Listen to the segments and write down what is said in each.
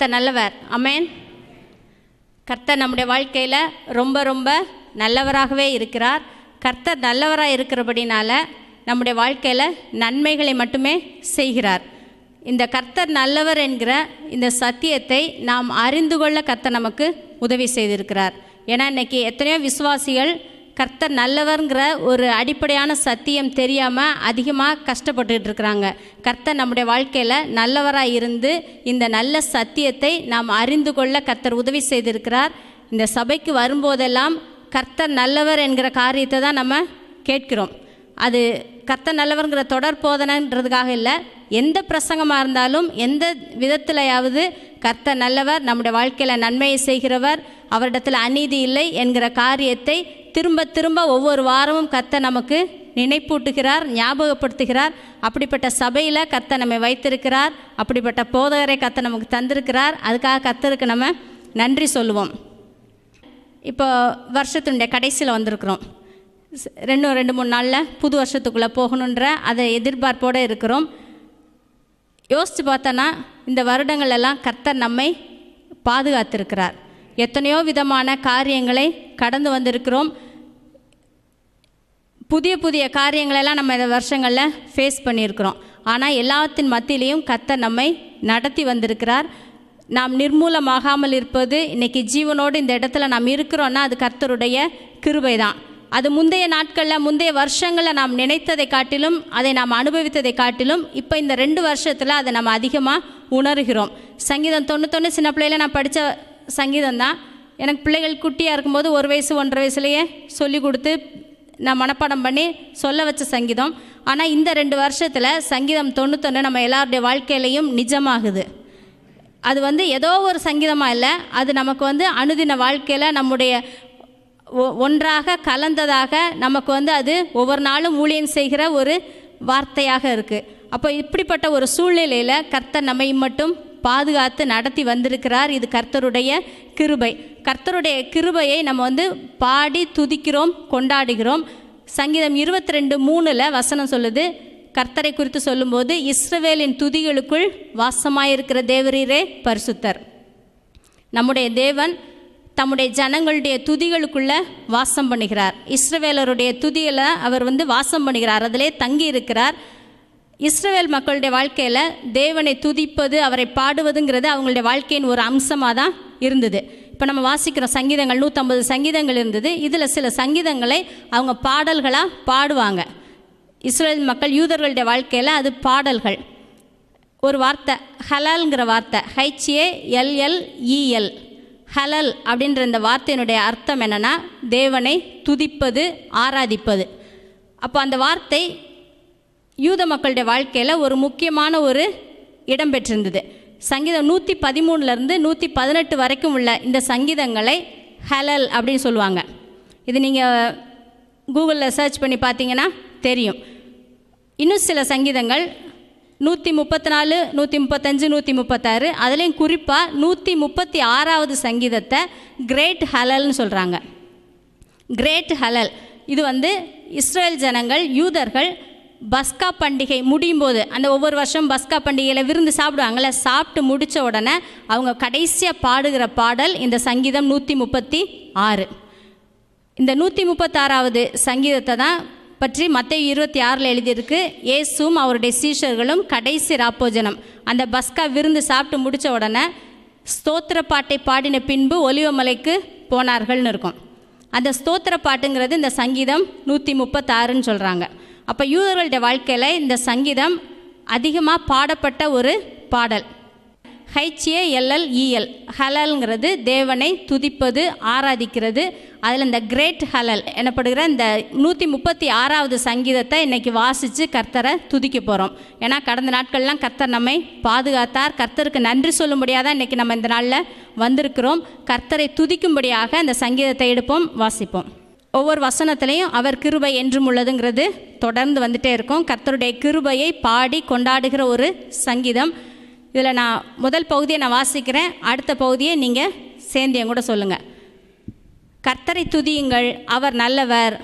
கர்த்தர் நல்லவர் அமேன் கர்த்தர் நம்முடைய வாழ்க்கையில் ரொம்ப ரொம்ப நல்லவராகவே இருக்கிறார் கர்த்தர் நல்லவராக இருக்கிறபடினால நம்முடைய வாழ்க்கையில் நன்மைகளை மட்டுமே செய்கிறார் இந்த கர்த்தர் நல்லவர் என்கிற இந்த சத்தியத்தை நாம் அறிந்து கொள்ள கர்த்தர் நமக்கு உதவி செய்திருக்கிறார் ஏன்னா இன்னைக்கு எத்தனையோ விசுவாசிகள் கர்த்தர் நல்லவர்ங்கிற ஒரு அடிப்படையான சத்தியம் தெரியாமல் அதிகமாக கஷ்டப்பட்டுட்டு இருக்கிறாங்க கர்த்தர் நம்முடைய வாழ்க்கையில் நல்லவராக இருந்து இந்த நல்ல சத்தியத்தை நாம் அறிந்து கொள்ள கர்த்தர் உதவி செய்திருக்கிறார் இந்த சபைக்கு வரும்போதெல்லாம் கர்த்தர் நல்லவர் என்கிற காரியத்தை தான் நம்ம கேட்கிறோம் அது கர்த்தர் நல்லவர்ங்கிற தொடர் போதனைன்றதுக்காக இல்லை எந்த பிரசங்கமாக இருந்தாலும் எந்த விதத்திலையாவது கர்த்தர் நல்லவர் நம்முடைய வாழ்க்கையில் நன்மையை செய்கிறவர் அவரிடத்தில் அநீதி இல்லை என்கிற காரியத்தை திரும்ப திரும்ப ஒவ்வொரு வாரமும் கர்த்தர் நமக்கு நினைப்பூட்டுகிறார் ஞாபகப்படுத்துகிறார் அப்படிப்பட்ட சபையில் கர்த்தர் நம்மை வைத்திருக்கிறார் அப்படிப்பட்ட போதகரை கர்த்தர் நமக்கு தந்திருக்கிறார் அதுக்காக கர்த்தருக்கு நம்ம நன்றி சொல்லுவோம் இப்போ வருஷத்தினுடைய கடைசியில் வந்திருக்கிறோம் ஸ்- ரெண்டு ரெண்டு மூணு நாளில் புது வருஷத்துக்குள்ளே போகணுன்ற அதை எதிர்பார்ப்போடு இருக்கிறோம் யோசித்து பார்த்தோன்னா இந்த வருடங்கள் எல்லாம் கர்த்தர் நம்மை பாதுகாத்திருக்கிறார் எத்தனையோ விதமான காரியங்களை கடந்து வந்திருக்கிறோம் புதிய புதிய காரியங்களெல்லாம் நம்ம இந்த வருஷங்களில் ஃபேஸ் பண்ணியிருக்கிறோம் ஆனால் எல்லாத்தின் மத்தியிலையும் கர்த்தர் நம்மை நடத்தி வந்திருக்கிறார் நாம் நிர்மூலமாகாமல் இருப்பது இன்னைக்கு ஜீவனோடு இந்த இடத்துல நாம் இருக்கிறோன்னா அது கர்த்தருடைய கிருபை தான் அது முந்தைய நாட்களில் முந்தைய வருஷங்களில் நாம் நினைத்ததை காட்டிலும் அதை நாம் அனுபவித்ததை காட்டிலும் இப்போ இந்த ரெண்டு வருஷத்தில் அதை நம்ம அதிகமாக உணர்கிறோம் சங்கீதம் தொண்ணூத்தொன்று சின்ன பிள்ளையில நான் படித்த சங்கீதம் தான் எனக்கு பிள்ளைகள் குட்டியாக இருக்கும்போது ஒரு வயசு ஒன்றரை வயசுலேயே சொல்லி கொடுத்து நான் மனப்பாடம் பண்ணி சொல்ல வச்ச சங்கீதம் ஆனால் இந்த ரெண்டு வருஷத்தில் சங்கீதம் தொண்ணூத்தொன்று நம்ம எல்லாருடைய வாழ்க்கையிலையும் நிஜமாகுது அது வந்து ஏதோ ஒரு சங்கீதமாக இல்லை அது நமக்கு வந்து அனுதின வாழ்க்கையில் நம்முடைய ஒ- ஒன்றாக கலந்ததாக நமக்கு வந்து அது ஒவ்வொரு நாளும் ஊழியம் செய்கிற ஒரு வார்த்தையாக இருக்குது அப்போ இப்படிப்பட்ட ஒரு சூழ்நிலையில் கர்த்தர் நம்மை மட்டும் பாதுகாத்து நடத்தி வந்திருக்கிறார் இது கர்த்தருடைய கிருபை கர்த்தருடைய கிருபையை நம்ம வந்து பாடி துதிக்கிறோம் கொண்டாடுகிறோம் சங்கீதம் இருபத்தி ரெண்டு மூணில் வசனம் சொல்லுது கர்த்தரை குறித்து சொல்லும்போது இஸ்ரவேலின் துதிகளுக்குள் வாசமாயிருக்கிற தேவரீரே பரிசுத்தர் நம்முடைய தேவன் தம்முடைய ஜனங்களுடைய துதிகளுக்குள்ள வாசம் பண்ணுகிறார் இஸ்ரவேலருடைய துதியில் அவர் வந்து வாசம் பண்ணுகிறார் அதிலே தங்கி இருக்கிறார் இஸ்ரவேல் மக்களுடைய வாழ்க்கையில் தேவனை துதிப்பது அவரை பாடுவதுங்கிறது அவங்களுடைய வாழ்க்கையின் ஒரு அம்சமாக தான் இருந்தது இப்போ நம்ம வாசிக்கிறோம் சங்கீதங்கள் நூற்றம்பது சங்கீதங்கள் இருந்தது இதில் சில சங்கீதங்களை அவங்க பாடல்களாக பாடுவாங்க இஸ்ரேல் மக்கள் யூதர்களுடைய வாழ்க்கையில் அது பாடல்கள் ஒரு வார்த்தை ஹலால்ங்கிற வார்த்தை ஹைச்ஏ எல்எல்இஎல் ஹலல் அப்படின்ற இந்த வார்த்தையினுடைய அர்த்தம் என்னென்னா தேவனை துதிப்பது ஆராதிப்பது அப்போ அந்த வார்த்தை யூத மக்களுடைய வாழ்க்கையில் ஒரு முக்கியமான ஒரு இடம் பெற்றிருந்தது சங்கீதம் நூற்றி பதிமூணுலேருந்து நூற்றி பதினெட்டு வரைக்கும் உள்ள இந்த சங்கீதங்களை ஹலல் அப்படின்னு சொல்லுவாங்க இது நீங்கள் கூகுளில் சர்ச் பண்ணி பார்த்தீங்கன்னா தெரியும் இன்னும் சில சங்கீதங்கள் நூற்றி முப்பத்தி நாலு நூற்றி முப்பத்தஞ்சு நூற்றி முப்பத்தாறு அதுலேயும் குறிப்பாக நூற்றி முப்பத்தி ஆறாவது சங்கீதத்தை கிரேட் ஹலல்னு சொல்கிறாங்க கிரேட் ஹலல் இது வந்து இஸ்ரேல் ஜனங்கள் யூதர்கள் பஸ்கா பண்டிகை முடியும் போது அந்த ஒவ்வொரு வருஷம் பஸ்கா பண்டிகையில் விருந்து சாப்பிடுவாங்கள்ல சாப்பிட்டு முடித்த உடனே அவங்க கடைசியாக பாடுகிற பாடல் இந்த சங்கீதம் நூற்றி முப்பத்தி ஆறு இந்த நூற்றி முப்பத்தாறாவது சங்கீதத்தை தான் பற்றி மத்திய இருபத்தி ஆறில் எழுதியிருக்கு இயேசுவும் அவருடைய சீஷர்களும் கடைசி ராப்போஜனம் அந்த பஸ்கா விருந்து சாப்பிட்டு முடித்த உடனே ஸ்தோத்திர பாட்டை பாடின பின்பு ஒலிவமலைக்கு போனார்கள்னு இருக்கும் அந்த ஸ்தோத்திர பாட்டுங்கிறது இந்த சங்கீதம் நூற்றி முப்பத்தாறுன்னு சொல்கிறாங்க அப்போ யூதர்களுடைய வாழ்க்கையில் இந்த சங்கீதம் அதிகமாக பாடப்பட்ட ஒரு பாடல் ஹைச்ஏஎல்எல்இஎல் ஹலல்ங்கிறது தேவனை துதிப்பது ஆராதிக்கிறது அதில் இந்த கிரேட் ஹலல் எனப்படுகிற இந்த நூற்றி முப்பத்தி ஆறாவது சங்கீதத்தை இன்னைக்கு வாசித்து கர்த்தரை துதிக்க போகிறோம் ஏன்னா கடந்த நாட்கள்லாம் கர்த்தர் நம்மை பாதுகாத்தார் கர்த்தருக்கு நன்றி சொல்லும்படியாக தான் இன்றைக்கி நம்ம இந்த நாளில் வந்திருக்கிறோம் கர்த்தரை துதிக்கும்படியாக இந்த சங்கீதத்தை எடுப்போம் வாசிப்போம் ஒவ்வொரு வசனத்திலையும் அவர் கிருபை என்றும் உள்ளதுங்கிறது தொடர்ந்து வந்துட்டே இருக்கும் கர்த்தருடைய கிருபையை பாடி கொண்டாடுகிற ஒரு சங்கீதம் இதில் நான் முதல் பகுதியை நான் வாசிக்கிறேன் அடுத்த பகுதியை நீங்கள் சேர்ந்து என் கூட சொல்லுங்கள் கர்த்தரை துதியுங்கள் அவர் நல்லவர்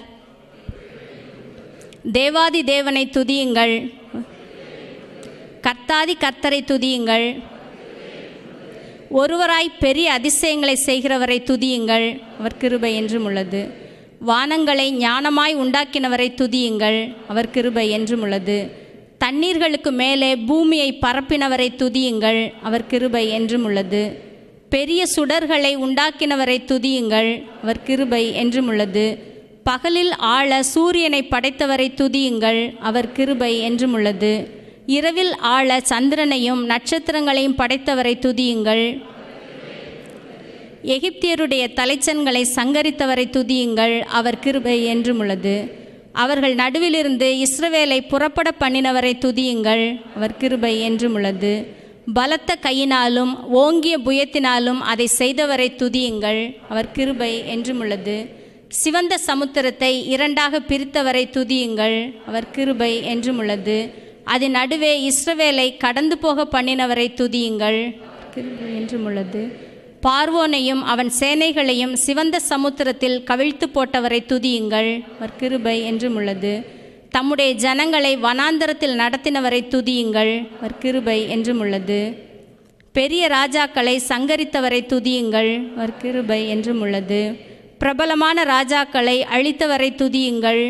தேவாதி தேவனை துதியுங்கள் கர்த்தாதி கர்த்தரை துதியுங்கள் ஒருவராய் பெரிய அதிசயங்களை செய்கிறவரை துதியுங்கள் அவர் கிருபை என்றும் உள்ளது வானங்களை ஞானமாய் உண்டாக்கினவரை துதியுங்கள் அவர் கிருபை என்றும் உள்ளது தண்ணீர்களுக்கு மேலே பூமியை பரப்பினவரை துதியுங்கள் அவர் கிருபை என்றும் உள்ளது பெரிய சுடர்களை உண்டாக்கினவரை துதியுங்கள் அவர் கிருபை என்றும் உள்ளது பகலில் ஆள சூரியனை படைத்தவரை துதியுங்கள் அவர் கிருபை என்றும் உள்ளது இரவில் ஆள சந்திரனையும் நட்சத்திரங்களையும் படைத்தவரை துதியுங்கள் எகிப்தியருடைய தலைச்சன்களை சங்கரித்தவரை துதியுங்கள் அவர் கிருபை என்றும் உள்ளது அவர்கள் நடுவிலிருந்து இஸ்ரவேலை புறப்பட பண்ணினவரை துதியுங்கள் அவர் கிருபை என்றும் உள்ளது பலத்த கையினாலும் ஓங்கிய புயத்தினாலும் அதை செய்தவரை துதியுங்கள் அவர் கிருபை என்றும் உள்ளது சிவந்த சமுத்திரத்தை இரண்டாக பிரித்தவரை துதியுங்கள் அவர் கிருபை என்றும் உள்ளது அதன் நடுவே இஸ்ரவேலை கடந்து போக பண்ணினவரை துதியுங்கள் கிருபை என்றும் உள்ளது பார்வோனையும் அவன் சேனைகளையும் சிவந்த சமுத்திரத்தில் கவிழ்த்து போட்டவரை துதியுங்கள் அவர் கிருபை என்றும் உள்ளது தம்முடைய ஜனங்களை வனாந்தரத்தில் நடத்தினவரை துதியுங்கள் அவர் கிருபை என்றும் உள்ளது பெரிய ராஜாக்களை சங்கரித்தவரை துதியுங்கள் அவர் கிருபை என்றும் உள்ளது பிரபலமான ராஜாக்களை அழித்தவரை துதியுங்கள்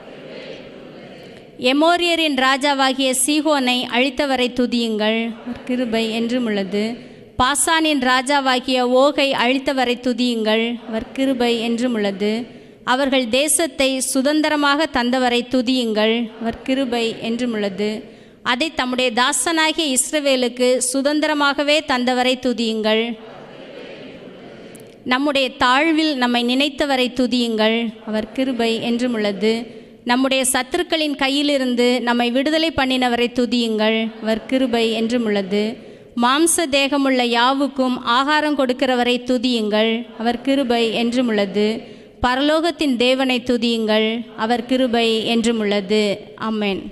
எமோரியரின் ராஜாவாகிய சீகோனை அழித்தவரை துதியுங்கள் அவர் கிருபை என்றும் உள்ளது பாசானின் ராஜாவாகிய ஓகை அழித்தவரை துதியுங்கள் அவர் கிருபை என்றும் உள்ளது அவர்கள் தேசத்தை சுதந்திரமாக தந்தவரை துதியுங்கள் அவர் கிருபை என்றும் உள்ளது அதை தம்முடைய தாசனாகிய இஸ்ரவேலுக்கு சுதந்திரமாகவே தந்தவரை துதியுங்கள் நம்முடைய தாழ்வில் நம்மை நினைத்தவரை துதியுங்கள் அவர் கிருபை என்றும் உள்ளது நம்முடைய சத்துருக்களின் கையிலிருந்து நம்மை விடுதலை பண்ணினவரை துதியுங்கள் அவர் கிருபை என்றும் உள்ளது மாம்ச தேகமுள்ள யாவுக்கும் ஆகாரம் கொடுக்கிறவரை துதியுங்கள் அவர் கிருபை என்றும் உள்ளது பரலோகத்தின் தேவனை துதியுங்கள் அவர் கிருபை என்றும் உள்ளது அம்மேன்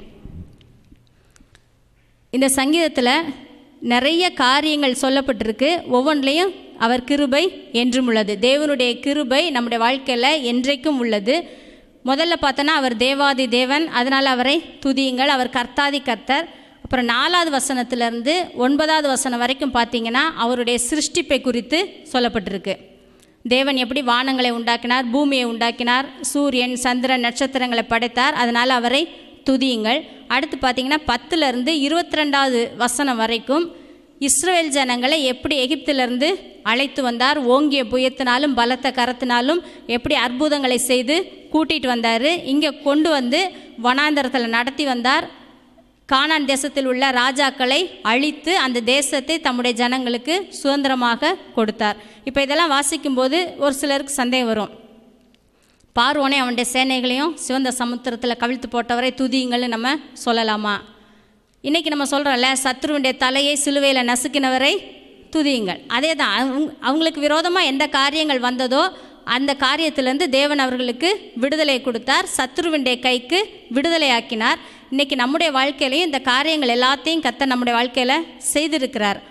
இந்த சங்கீதத்தில் நிறைய காரியங்கள் சொல்லப்பட்டிருக்கு ஒவ்வொன்றிலையும் அவர் கிருபை என்றும் உள்ளது தேவனுடைய கிருபை நம்முடைய வாழ்க்கையில் என்றைக்கும் உள்ளது முதல்ல பார்த்தோன்னா அவர் தேவாதி தேவன் அதனால் அவரை துதியுங்கள் அவர் கர்த்தாதி கர்த்தர் அப்புறம் நாலாவது வசனத்திலிருந்து ஒன்பதாவது வசனம் வரைக்கும் பார்த்தீங்கன்னா அவருடைய சிருஷ்டிப்பை குறித்து சொல்லப்பட்டிருக்கு தேவன் எப்படி வானங்களை உண்டாக்கினார் பூமியை உண்டாக்கினார் சூரியன் சந்திரன் நட்சத்திரங்களை படைத்தார் அதனால் அவரை துதியுங்கள் அடுத்து பார்த்தீங்கன்னா பத்துலேருந்து இருபத்தி ரெண்டாவது வசனம் வரைக்கும் இஸ்ரேல் ஜனங்களை எப்படி எகிப்திலிருந்து அழைத்து வந்தார் ஓங்கிய புயத்தினாலும் பலத்த கரத்தினாலும் எப்படி அற்புதங்களை செய்து கூட்டிகிட்டு வந்தார் இங்கே கொண்டு வந்து வனாந்தரத்தில் நடத்தி வந்தார் கானான் தேசத்தில் உள்ள ராஜாக்களை அழித்து அந்த தேசத்தை தம்முடைய ஜனங்களுக்கு சுதந்திரமாக கொடுத்தார் இப்போ இதெல்லாம் வாசிக்கும்போது ஒரு சிலருக்கு சந்தேகம் வரும் பார்வோனே அவனுடைய சேனைகளையும் சிவந்த சமுத்திரத்தில் கவிழ்த்து போட்டவரை துதியுங்கள்னு நம்ம சொல்லலாமா இன்றைக்கி நம்ம சொல்கிறோம்ல சத்ருவனுடைய தலையை சிலுவையில் நசுக்கினவரை துதியுங்கள் அதே தான் அவங்க அவங்களுக்கு விரோதமாக எந்த காரியங்கள் வந்ததோ அந்த காரியத்திலேருந்து தேவன் அவர்களுக்கு விடுதலை கொடுத்தார் சத்ருவனுடைய கைக்கு விடுதலை ஆக்கினார் இன்றைக்கி நம்முடைய வாழ்க்கையிலையும் இந்த காரியங்கள் எல்லாத்தையும் கத்த நம்முடைய வாழ்க்கையில் செய்திருக்கிறார்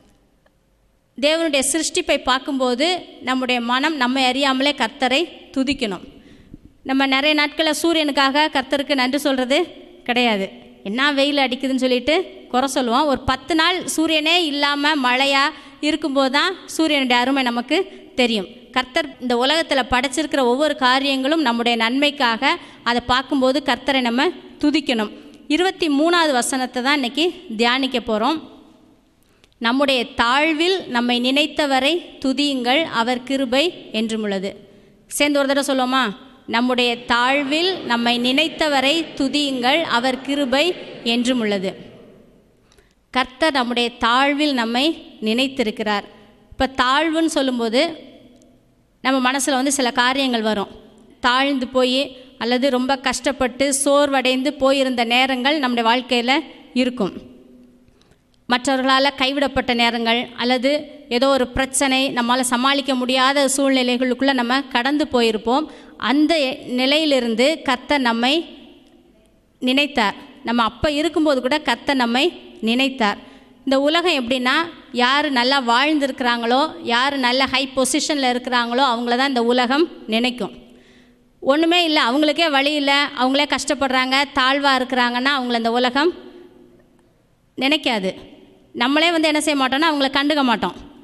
தேவனுடைய சிருஷ்டிப்பை பார்க்கும்போது நம்முடைய மனம் நம்மை அறியாமலே கர்த்தரை துதிக்கணும் நம்ம நிறைய நாட்களில் சூரியனுக்காக கர்த்தருக்கு நன்றி சொல்கிறது கிடையாது என்ன வெயில் அடிக்குதுன்னு சொல்லிட்டு குறை சொல்லுவோம் ஒரு பத்து நாள் சூரியனே இல்லாமல் மழையாக இருக்கும்போது தான் சூரியனுடைய அருமை நமக்கு தெரியும் கர்த்தர் இந்த உலகத்தில் படைச்சிருக்கிற ஒவ்வொரு காரியங்களும் நம்முடைய நன்மைக்காக அதை பார்க்கும்போது கர்த்தரை நம்ம துதிக்கணும் இருபத்தி மூணாவது வசனத்தை தான் இன்றைக்கி தியானிக்க போகிறோம் நம்முடைய தாழ்வில் நம்மை நினைத்தவரை துதியுங்கள் அவர் கிருபை என்றும் உள்ளது சேர்ந்து ஒரு தடவை சொல்லுவோமா நம்முடைய தாழ்வில் நம்மை நினைத்தவரை துதியுங்கள் அவர் கிருபை என்றும் உள்ளது கர்த்தர் நம்முடைய தாழ்வில் நம்மை நினைத்திருக்கிறார் இப்போ தாழ்வுன்னு சொல்லும்போது நம்ம மனசில் வந்து சில காரியங்கள் வரும் தாழ்ந்து போய் அல்லது ரொம்ப கஷ்டப்பட்டு சோர்வடைந்து போயிருந்த நேரங்கள் நம்முடைய வாழ்க்கையில் இருக்கும் மற்றவர்களால் கைவிடப்பட்ட நேரங்கள் அல்லது ஏதோ ஒரு பிரச்சனை நம்மளால் சமாளிக்க முடியாத சூழ்நிலைகளுக்குள்ளே நம்ம கடந்து போயிருப்போம் அந்த நிலையிலிருந்து கர்த்தர் நம்மை நினைத்தார் நம்ம அப்போ இருக்கும்போது கூட கர்த்தர் நம்மை நினைத்தார் இந்த உலகம் எப்படின்னா யார் நல்லா வாழ்ந்திருக்கிறாங்களோ யார் நல்ல ஹை பொசிஷனில் இருக்கிறாங்களோ அவங்கள தான் இந்த உலகம் நினைக்கும் ஒன்றுமே இல்லை அவங்களுக்கே வழி இல்லை அவங்களே கஷ்டப்படுறாங்க தாழ்வாக இருக்கிறாங்கன்னா அவங்கள இந்த உலகம் நினைக்காது நம்மளே வந்து என்ன செய்ய மாட்டோம்னா அவங்கள கண்டுக்க மாட்டோம்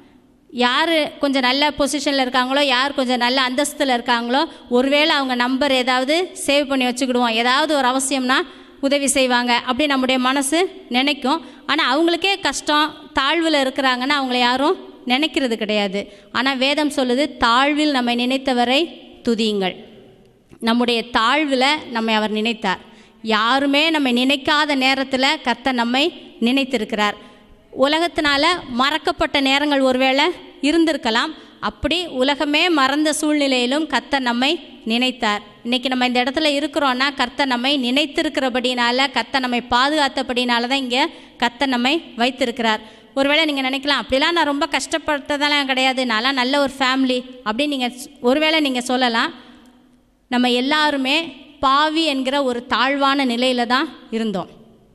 யார் கொஞ்சம் நல்ல பொசிஷனில் இருக்காங்களோ யார் கொஞ்சம் நல்ல அந்தஸ்தில் இருக்காங்களோ ஒருவேளை அவங்க நம்பர் ஏதாவது சேவ் பண்ணி வச்சுக்கிடுவோம் ஏதாவது ஒரு அவசியம்னா உதவி செய்வாங்க அப்படி நம்முடைய மனசு நினைக்கும் ஆனால் அவங்களுக்கே கஷ்டம் தாழ்வில் இருக்கிறாங்கன்னா அவங்கள யாரும் நினைக்கிறது கிடையாது ஆனால் வேதம் சொல்லுது தாழ்வில் நம்மை நினைத்தவரை துதியுங்கள் நம்முடைய தாழ்வில் நம்மை அவர் நினைத்தார் யாருமே நம்மை நினைக்காத நேரத்தில் கர்த்தர் நம்மை நினைத்திருக்கிறார் உலகத்தினால மறக்கப்பட்ட நேரங்கள் ஒருவேளை இருந்திருக்கலாம் அப்படி உலகமே மறந்த சூழ்நிலையிலும் கர்த்தர் நம்மை நினைத்தார் இன்னைக்கு நம்ம இந்த இடத்துல இருக்கிறோன்னா கர்த்தர் நம்மை நினைத்திருக்கிறபடினால கர்த்தர் நம்மை பாதுகாத்தபடினால தான் இங்கே கர்த்தர் நம்மை வைத்திருக்கிறார் ஒருவேளை நீங்கள் நினைக்கலாம் அப்படிலாம் நான் ரொம்ப கஷ்டப்பட்டதெல்லாம் கிடையாது நான்லாம் நல்ல ஒரு ஃபேமிலி அப்படின்னு நீங்கள் ஒருவேளை நீங்கள் சொல்லலாம் நம்ம எல்லாருமே பாவி என்கிற ஒரு தாழ்வான நிலையில தான் இருந்தோம்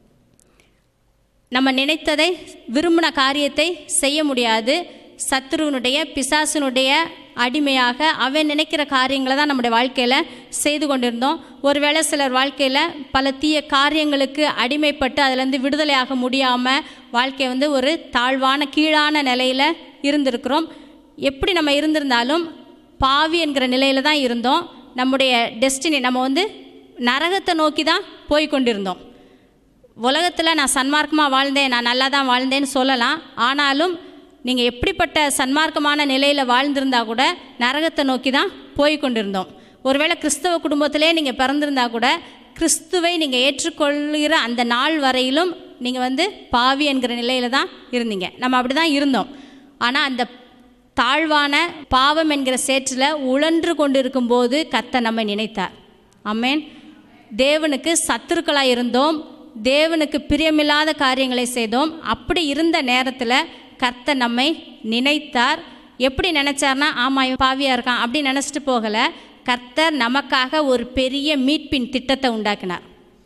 நம்ம நினைத்ததை விரும்பின காரியத்தை செய்ய முடியாது சத்ருவனுடைய பிசாசினுடைய அடிமையாக அவன் நினைக்கிற காரியங்களை தான் நம்முடைய வாழ்க்கையில் செய்து கொண்டிருந்தோம் ஒருவேளை சிலர் வாழ்க்கையில் பல தீய காரியங்களுக்கு அடிமைப்பட்டு அதிலேருந்து விடுதலையாக முடியாமல் வாழ்க்கை வந்து ஒரு தாழ்வான கீழான நிலையில் இருந்திருக்கிறோம் எப்படி நம்ம இருந்திருந்தாலும் பாவி என்கிற நிலையில் தான் இருந்தோம் நம்முடைய டெஸ்டினி நம்ம வந்து நரகத்தை நோக்கி தான் போய் கொண்டிருந்தோம் உலகத்தில் நான் சன்மார்க்கமாக வாழ்ந்தேன் நான் நல்லா தான் வாழ்ந்தேன்னு சொல்லலாம் ஆனாலும் நீங்கள் எப்படிப்பட்ட சன்மார்க்கமான நிலையில் வாழ்ந்திருந்தா கூட நரகத்தை நோக்கி தான் போய் கொண்டிருந்தோம் ஒருவேளை கிறிஸ்தவ குடும்பத்திலே நீங்கள் பிறந்திருந்தா கூட கிறிஸ்துவை நீங்கள் ஏற்றுக்கொள்கிற அந்த நாள் வரையிலும் நீங்கள் வந்து பாவி என்கிற நிலையில் தான் இருந்தீங்க நம்ம அப்படி தான் இருந்தோம் ஆனால் அந்த தாழ்வான பாவம் என்கிற சேற்றில் உழன்று கொண்டிருக்கும்போது கத்த நம்மை நினைத்தார் அம்மேன் தேவனுக்கு சத்துருக்களாக இருந்தோம் தேவனுக்கு பிரியமில்லாத காரியங்களை செய்தோம் அப்படி இருந்த நேரத்தில் கர்த்தர் நம்மை நினைத்தார் எப்படி நினைச்சார்னா ஆமாம் இவன் பாவியாக இருக்கான் அப்படி நினச்சிட்டு போகலை கர்த்தர் நமக்காக ஒரு பெரிய மீட்பின் திட்டத்தை உண்டாக்கினார்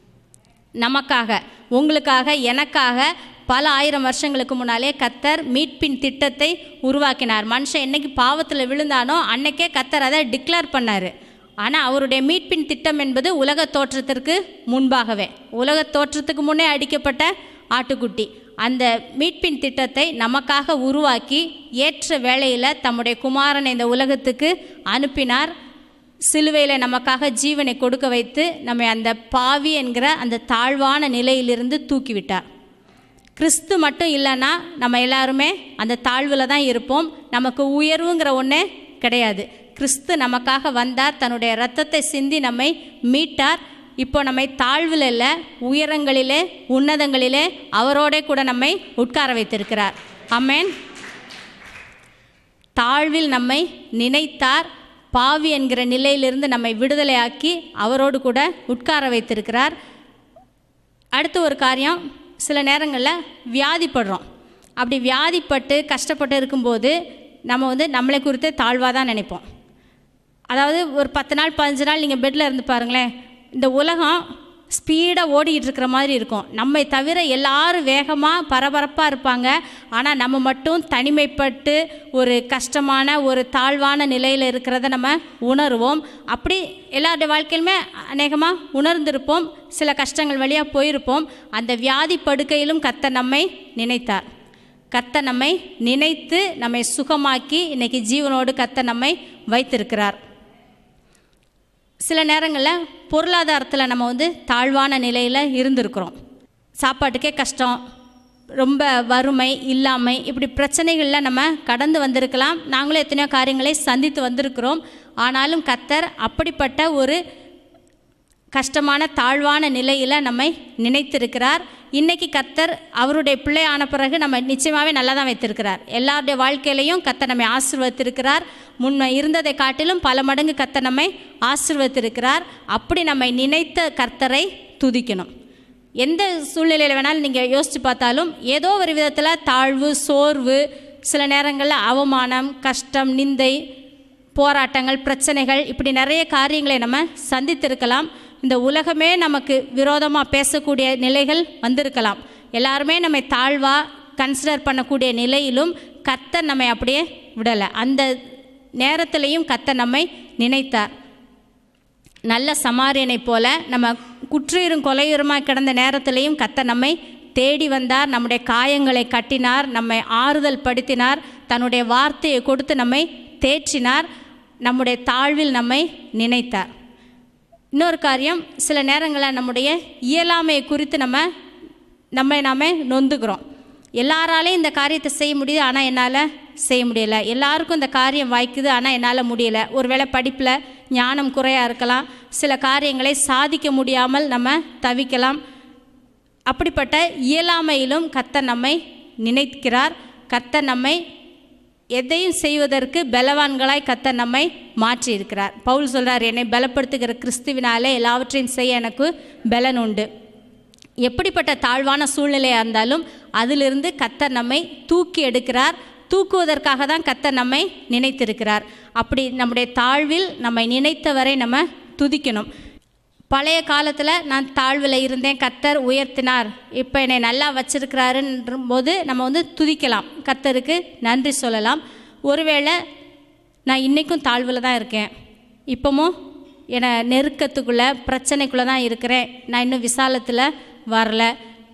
நமக்காக உங்களுக்காக எனக்காக பல ஆயிரம் வருஷங்களுக்கு முன்னாலே கத்தர் மீட்பின் திட்டத்தை உருவாக்கினார் மனுஷன் என்னைக்கு பாவத்தில் விழுந்தானோ அன்னைக்கே கத்தர் அதை டிக்ளேர் பண்ணார் ஆனால் அவருடைய மீட்பின் திட்டம் என்பது உலக தோற்றத்திற்கு முன்பாகவே உலக தோற்றத்துக்கு முன்னே அடிக்கப்பட்ட ஆட்டுக்குட்டி அந்த மீட்பின் திட்டத்தை நமக்காக உருவாக்கி ஏற்ற வேளையில் தம்முடைய குமாரனை இந்த உலகத்துக்கு அனுப்பினார் சிலுவையில் நமக்காக ஜீவனை கொடுக்க வைத்து நம்மை அந்த பாவி என்கிற அந்த தாழ்வான நிலையிலிருந்து தூக்கிவிட்டார் கிறிஸ்து மட்டும் இல்லைன்னா நம்ம எல்லாருமே அந்த தாழ்வில் தான் இருப்போம் நமக்கு உயர்வுங்கிற ஒன்றே கிடையாது கிறிஸ்து நமக்காக வந்தார் தன்னுடைய இரத்தத்தை சிந்தி நம்மை மீட்டார் இப்போ நம்மை தாழ்வில் இல்லை உயரங்களிலே உன்னதங்களிலே அவரோட கூட நம்மை உட்கார வைத்திருக்கிறார் அம்மேன் தாழ்வில் நம்மை நினைத்தார் பாவி என்கிற நிலையிலிருந்து நம்மை விடுதலையாக்கி அவரோடு கூட உட்கார வைத்திருக்கிறார் அடுத்து ஒரு காரியம் சில நேரங்களில் வியாதிப்படுறோம் அப்படி வியாதிப்பட்டு கஷ்டப்பட்டு இருக்கும்போது நம்ம வந்து நம்மளை குறித்து தாழ்வாக தான் நினைப்போம் அதாவது ஒரு பத்து நாள் பதினஞ்சு நாள் நீங்கள் பெட்டில் இருந்து பாருங்களேன் இந்த உலகம் ஸ்பீடாக ஓடிக்கிட்டு இருக்கிற மாதிரி இருக்கும் நம்மை தவிர எல்லாரும் வேகமாக பரபரப்பாக இருப்பாங்க ஆனால் நம்ம மட்டும் தனிமைப்பட்டு ஒரு கஷ்டமான ஒரு தாழ்வான நிலையில் இருக்கிறத நம்ம உணருவோம் அப்படி எல்லாருடைய வாழ்க்கையிலுமே அநேகமாக உணர்ந்திருப்போம் சில கஷ்டங்கள் வழியாக போயிருப்போம் அந்த வியாதி படுக்கையிலும் கத்த நம்மை நினைத்தார் கத்த நம்மை நினைத்து நம்மை சுகமாக்கி இன்னைக்கு ஜீவனோடு கத்த நம்மை வைத்திருக்கிறார் சில நேரங்களில் பொருளாதாரத்தில் நம்ம வந்து தாழ்வான நிலையில் இருந்திருக்கிறோம் சாப்பாட்டுக்கே கஷ்டம் ரொம்ப வறுமை இல்லாமை இப்படி பிரச்சனைகளில் நம்ம கடந்து வந்திருக்கலாம் நாங்களும் எத்தனையோ காரியங்களை சந்தித்து வந்திருக்கிறோம் ஆனாலும் கத்தர் அப்படிப்பட்ட ஒரு கஷ்டமான தாழ்வான நிலையில் நம்மை நினைத்திருக்கிறார் இன்னைக்கு கத்தர் அவருடைய பிள்ளை ஆன பிறகு நம்ம நிச்சயமாகவே நல்லா தான் வைத்திருக்கிறார் எல்லாருடைய வாழ்க்கையிலையும் கத்தர் நம்மை ஆசிர்வத்திருக்கிறார் முன்ன இருந்ததை காட்டிலும் பல மடங்கு கத்தர் நம்மை ஆசிர்வத்திருக்கிறார் அப்படி நம்மை நினைத்த கர்த்தரை துதிக்கணும் எந்த சூழ்நிலையில் வேணாலும் நீங்கள் யோசித்து பார்த்தாலும் ஏதோ ஒரு விதத்தில் தாழ்வு சோர்வு சில நேரங்களில் அவமானம் கஷ்டம் நிந்தை போராட்டங்கள் பிரச்சனைகள் இப்படி நிறைய காரியங்களை நம்ம சந்தித்திருக்கலாம் இந்த உலகமே நமக்கு விரோதமாக பேசக்கூடிய நிலைகள் வந்திருக்கலாம் எல்லாருமே நம்மை தாழ்வாக கன்சிடர் பண்ணக்கூடிய நிலையிலும் கத்தர் நம்மை அப்படியே விடலை அந்த நேரத்திலையும் கத்தர் நம்மை நினைத்தார் நல்ல சமாரியனை போல நம்ம குற்றுயிரும் கொலையுரமாக கிடந்த நேரத்திலையும் கத்த நம்மை தேடி வந்தார் நம்முடைய காயங்களை கட்டினார் நம்மை ஆறுதல் படுத்தினார் தன்னுடைய வார்த்தையை கொடுத்து நம்மை தேற்றினார் நம்முடைய தாழ்வில் நம்மை நினைத்தார் இன்னொரு காரியம் சில நேரங்களில் நம்முடைய இயலாமையை குறித்து நம்ம நம்மை நாமே நொந்துக்கிறோம் எல்லாராலையும் இந்த காரியத்தை செய்ய முடியுது ஆனால் என்னால் செய்ய முடியல எல்லாருக்கும் இந்த காரியம் வாய்க்குது ஆனால் என்னால் முடியல ஒருவேளை படிப்பில் ஞானம் குறையாக இருக்கலாம் சில காரியங்களை சாதிக்க முடியாமல் நம்ம தவிக்கலாம் அப்படிப்பட்ட இயலாமையிலும் கர்த்தர் நம்மை நினைக்கிறார் கர்த்தர் நம்மை எதையும் செய்வதற்கு பலவான்களாய் கர்த்தர் நம்மை மாற்றி இருக்கிறார் பவுல் சொல்றார் என்னை பலப்படுத்துகிற கிறிஸ்துவினாலே எல்லாவற்றையும் செய்ய எனக்கு பலன் உண்டு எப்படிப்பட்ட தாழ்வான சூழ்நிலையாக இருந்தாலும் அதிலிருந்து கர்த்தர் நம்மை தூக்கி எடுக்கிறார் தூக்குவதற்காக தான் கர்த்தர் நம்மை நினைத்திருக்கிறார் அப்படி நம்முடைய தாழ்வில் நம்மை நினைத்தவரை நம்ம துதிக்கணும் பழைய காலத்தில் நான் தாழ்வில் இருந்தேன் கர்த்தர் உயர்த்தினார் இப்போ என்னை நல்லா வச்சிருக்கிறாருன்ற போது நம்ம வந்து துதிக்கலாம் கர்த்தருக்கு நன்றி சொல்லலாம் ஒருவேளை நான் இன்றைக்கும் தாழ்வில் தான் இருக்கேன் இப்போவும் என்னை நெருக்கத்துக்குள்ளே பிரச்சனைக்குள்ளே தான் இருக்கிறேன் நான் இன்னும் விசாலத்தில் வரல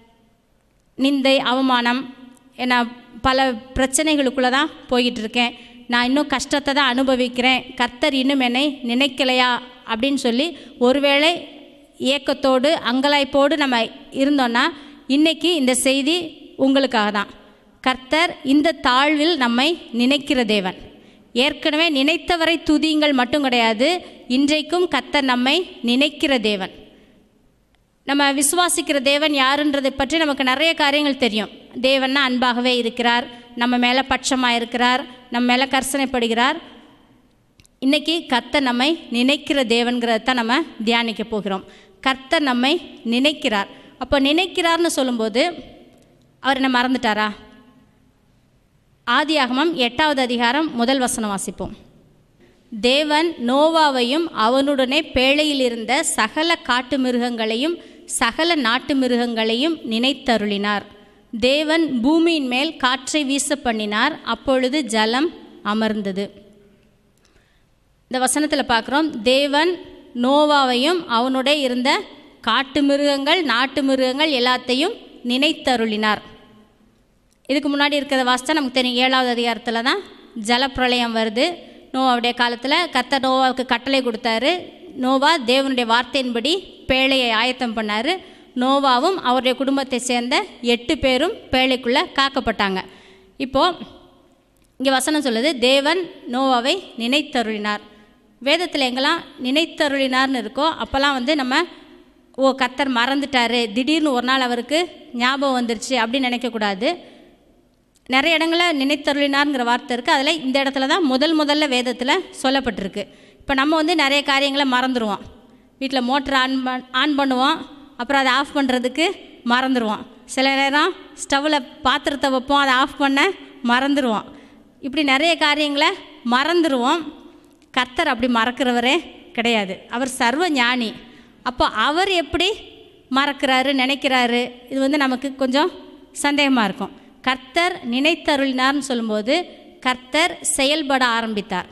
நிந்தை அவமானம் நான் பல பிரச்சனைகளுக்குள்ளே தான் போய்கிட்டு இருக்கேன் நான் இன்னும் கஷ்டத்தை தான் அனுபவிக்கிறேன் கர்த்தர் இன்னும் என்னை நினைக்கலையா அப்படின்னு சொல்லி ஒருவேளை ஏக்கத்தோடு அங்கலாய்ப்போடு நம்ம இருந்தோன்னா இன்றைக்கி இந்த செய்தி உங்களுக்காக தான் கர்த்தர் இந்த தாழ்வில் நம்மை நினைக்கிற தேவன் ஏற்கனவே நினைத்தவரை துதியுங்கள் மட்டும் கிடையாது இன்றைக்கும் கர்த்தர் நம்மை நினைக்கிற தேவன் நம்ம விசுவாசிக்கிற தேவன் யாருன்றதை பற்றி நமக்கு நிறைய காரியங்கள் தெரியும் தேவன்னா அன்பாகவே இருக்கிறார் நம்ம மேலே பட்சமாக இருக்கிறார் நம்ம மேலே கர்சனைப்படுகிறார் இன்னைக்கு கர்த்தர் நம்மை நினைக்கிற தேவன்கிறத தான் நம்ம தியானிக்க போகிறோம் கர்த்தர் நம்மை நினைக்கிறார் அப்போ நினைக்கிறார்னு சொல்லும்போது அவர் என்ன மறந்துட்டாரா ஆதியாகமம் எட்டாவது அதிகாரம் முதல் வசனம் வாசிப்போம் தேவன் நோவாவையும் அவனுடனே பேழையில் இருந்த சகல காட்டு மிருகங்களையும் சகல நாட்டு மிருகங்களையும் நினைத்தருளினார் தேவன் பூமியின் மேல் காற்றை வீச பண்ணினார் அப்பொழுது ஜலம் அமர்ந்தது இந்த வசனத்தில் பார்க்குறோம் தேவன் நோவாவையும் அவனுடைய இருந்த காட்டு மிருகங்கள் நாட்டு மிருகங்கள் எல்லாத்தையும் நினைத்தருளினார் இதுக்கு முன்னாடி இருக்கிறத வாசித்தா நமக்கு தெரியும் ஏழாவது அதிகாரத்தில் தான் ஜலப்பிரளயம் வருது நோவாவுடைய காலத்தில் கர்த்தர் நோவாவுக்கு கட்டளை கொடுத்தாரு நோவா தேவனுடைய வார்த்தையின்படி பேழையை ஆயத்தம் பண்ணார் நோவாவும் அவருடைய குடும்பத்தை சேர்ந்த எட்டு பேரும் பேழைக்குள்ளே காக்கப்பட்டாங்க இப்போது இங்கே வசனம் சொல்லுது தேவன் நோவாவை நினைத்தருளினார் வேதத்தில் எங்கெல்லாம் நினைத்தருளினார்னு இருக்கோ அப்போல்லாம் வந்து நம்ம ஓ கத்தர் மறந்துட்டாரு திடீர்னு ஒரு நாள் அவருக்கு ஞாபகம் வந்துருச்சு அப்படின்னு நினைக்கக்கூடாது நிறைய இடங்களில் நினைத்தருளினார்ங்கிற வார்த்தை இருக்குது அதில் இந்த இடத்துல தான் முதல் முதல்ல வேதத்தில் சொல்லப்பட்டிருக்கு இப்போ நம்ம வந்து நிறைய காரியங்களை மறந்துடுவோம் வீட்டில் மோட்டர் ஆன் பண் ஆன் பண்ணுவோம் அப்புறம் அதை ஆஃப் பண்ணுறதுக்கு மறந்துடுவோம் சில நேரம் ஸ்டவ்வில் பாத்திரத்தை வைப்போம் அதை ஆஃப் பண்ண மறந்துடுவோம் இப்படி நிறைய காரியங்களை மறந்துடுவோம் கர்த்தர் அப்படி மறக்கிறவரே கிடையாது அவர் சர்வ ஞானி அப்போ அவர் எப்படி மறக்கிறாரு நினைக்கிறாரு இது வந்து நமக்கு கொஞ்சம் சந்தேகமாக இருக்கும் கர்த்தர் நினைத்தருளினார்னு சொல்லும்போது கர்த்தர் செயல்பட ஆரம்பித்தார்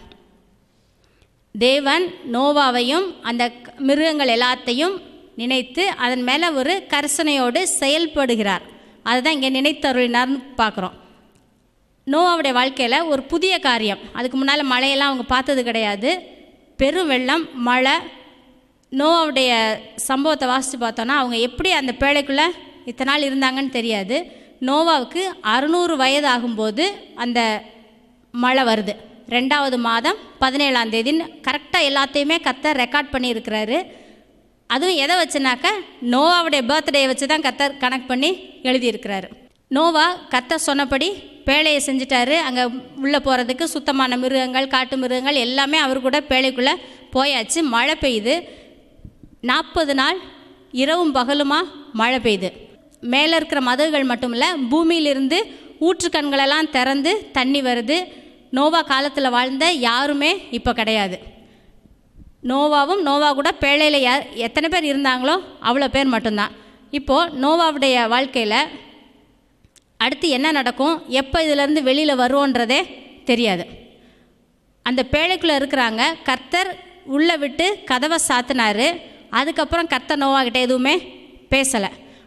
தேவன் நோவாவையும் அந்த க- மிருகங்கள் எல்லாத்தையும் நினைத்து அதன் மேலே ஒரு கரிசனையோடு செயல்படுகிறார் அதுதான் இங்கே நினைத்தருளினார்னு பார்க்குறோம் நோவாவுடைய வாழ்க்கையில் ஒரு புதிய காரியம் அதுக்கு முன்னால் மழையெல்லாம் அவங்க பார்த்தது கிடையாது பெரும் வெள்ளம் மழை நோவாவுடைய சம்பவத்தை வாசித்து பார்த்தோன்னா அவங்க எப்படி அந்த பேழைக்குள்ளே இத்தனை நாள் இருந்தாங்கன்னு தெரியாது நோவாவுக்கு அறுநூறு வயது ஆகும்போது அந்த மழை வருது ரெண்டாவது மாதம் பதினேழாம் தேதின்னு கரெக்டாக எல்லாத்தையுமே கத்தர் ரெக்கார்ட் பண்ணியிருக்கிறாரு அதுவும் எதை வச்சுனாக்க நோவாவுடைய பர்த்டேயை வச்சு தான் கத்தர் கனெக்ட் பண்ணி எழுதியிருக்கிறாரு நோவா கத்தர் சொன்னபடி பேழையை செஞ்சுட்டாரு அங்கே உள்ளே போகிறதுக்கு சுத்தமான மிருகங்கள் காட்டு மிருகங்கள் எல்லாமே அவர் கூட பேழைக்குள்ளே போயாச்சு மழை பெய்யுது நாற்பது நாள் இரவும் பகலுமா மழை பெய்யுது மேலே இருக்கிற மதகுகள் மட்டும் இல்லை பூமியிலிருந்து ஊற்றுக்கண்களெல்லாம் திறந்து தண்ணி வருது நோவா காலத்தில் வாழ்ந்த யாருமே இப்போ கிடையாது நோவாவும் நோவா கூட பேழையில் யா எத்தனை பேர் இருந்தாங்களோ அவ்வளோ பேர் மட்டும்தான் இப்போது நோவாவுடைய வாழ்க்கையில் அடுத்து என்ன நடக்கும் எப்போ இதிலேருந்து வெளியில் வருவோன்றதே தெரியாது அந்த பேழைக்குள்ளே இருக்கிறாங்க கர்த்தர் உள்ளே விட்டு கதவை சாத்தினாரு அதுக்கப்புறம் கர்த்தர் நோவாகிட்ட எதுவுமே பேசலை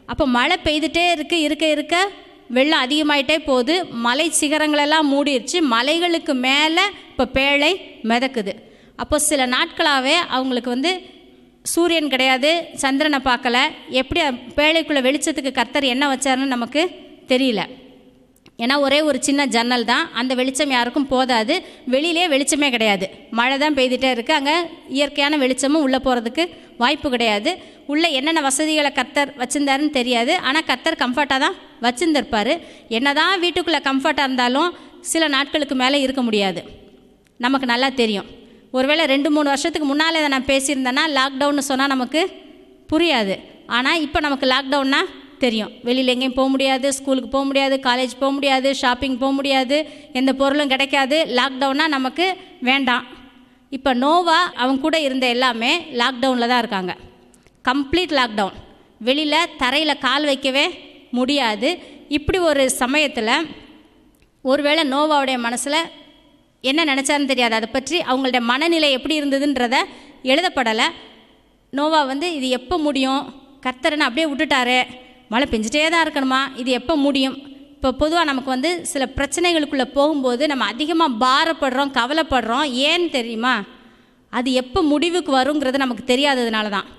அப்போ மழை பெய்துட்டே இருக்க இருக்க இருக்க வெள்ளம் அதிகமாயிட்டே போகுது மலை சிகரங்களெல்லாம் மூடிடுச்சு மலைகளுக்கு மேலே இப்போ பேழை மிதக்குது அப்போ சில நாட்களாகவே அவங்களுக்கு வந்து சூரியன் கிடையாது சந்திரனை பார்க்கல எப்படி பேழைக்குள்ளே வெளிச்சத்துக்கு கர்த்தர் என்ன வச்சாருன்னு நமக்கு தெரியல ஏன்னா ஒரே ஒரு சின்ன ஜன்னல் தான் அந்த வெளிச்சம் யாருக்கும் போதாது வெளியிலே வெளிச்சமே கிடையாது மழை தான் பெய்துட்டே இருக்குது அங்கே இயற்கையான வெளிச்சமும் உள்ளே போகிறதுக்கு வாய்ப்பு கிடையாது உள்ளே என்னென்ன வசதிகளை கத்தர் வச்சுருந்தாருன்னு தெரியாது ஆனால் கத்தர் கம்ஃபர்ட்டாக தான் வச்சுருந்துருப்பார் என்ன தான் வீட்டுக்குள்ளே கம்ஃபர்ட்டாக இருந்தாலும் சில நாட்களுக்கு மேலே இருக்க முடியாது நமக்கு நல்லா தெரியும் ஒருவேளை ரெண்டு மூணு வருஷத்துக்கு முன்னால் இதை நான் பேசியிருந்தேன்னா லாக்டவுன்னு சொன்னால் நமக்கு புரியாது ஆனால் இப்போ நமக்கு லாக்டவுன்னா தெரியும் வெளியில் எங்கேயும் போக முடியாது ஸ்கூலுக்கு போக முடியாது காலேஜ் போக முடியாது ஷாப்பிங் போக முடியாது எந்த பொருளும் கிடைக்காது லாக்டவுன்னா நமக்கு வேண்டாம் இப்போ நோவா அவங்க கூட இருந்த எல்லாமே லாக்டவுனில் தான் இருக்காங்க கம்ப்ளீட் லாக்டவுன் வெளியில் தரையில் கால் வைக்கவே முடியாது இப்படி ஒரு சமயத்தில் ஒருவேளை நோவாவுடைய மனசில் என்ன நினச்சாருன்னு தெரியாது அதை பற்றி அவங்களுடைய மனநிலை எப்படி இருந்ததுன்றத எழுதப்படலை நோவா வந்து இது எப்போ முடியும் கர்த்தரனை அப்படியே விட்டுட்டாரு மழை பெஞ்சிட்டே தான் இருக்கணுமா இது எப்போ முடியும் இப்போ பொதுவாக நமக்கு வந்து சில பிரச்சனைகளுக்குள்ளே போகும்போது நம்ம அதிகமாக பாரப்படுறோம் கவலைப்படுறோம் ஏன்னு தெரியுமா அது எப்போ முடிவுக்கு வருங்கிறது நமக்கு தெரியாததுனால தான்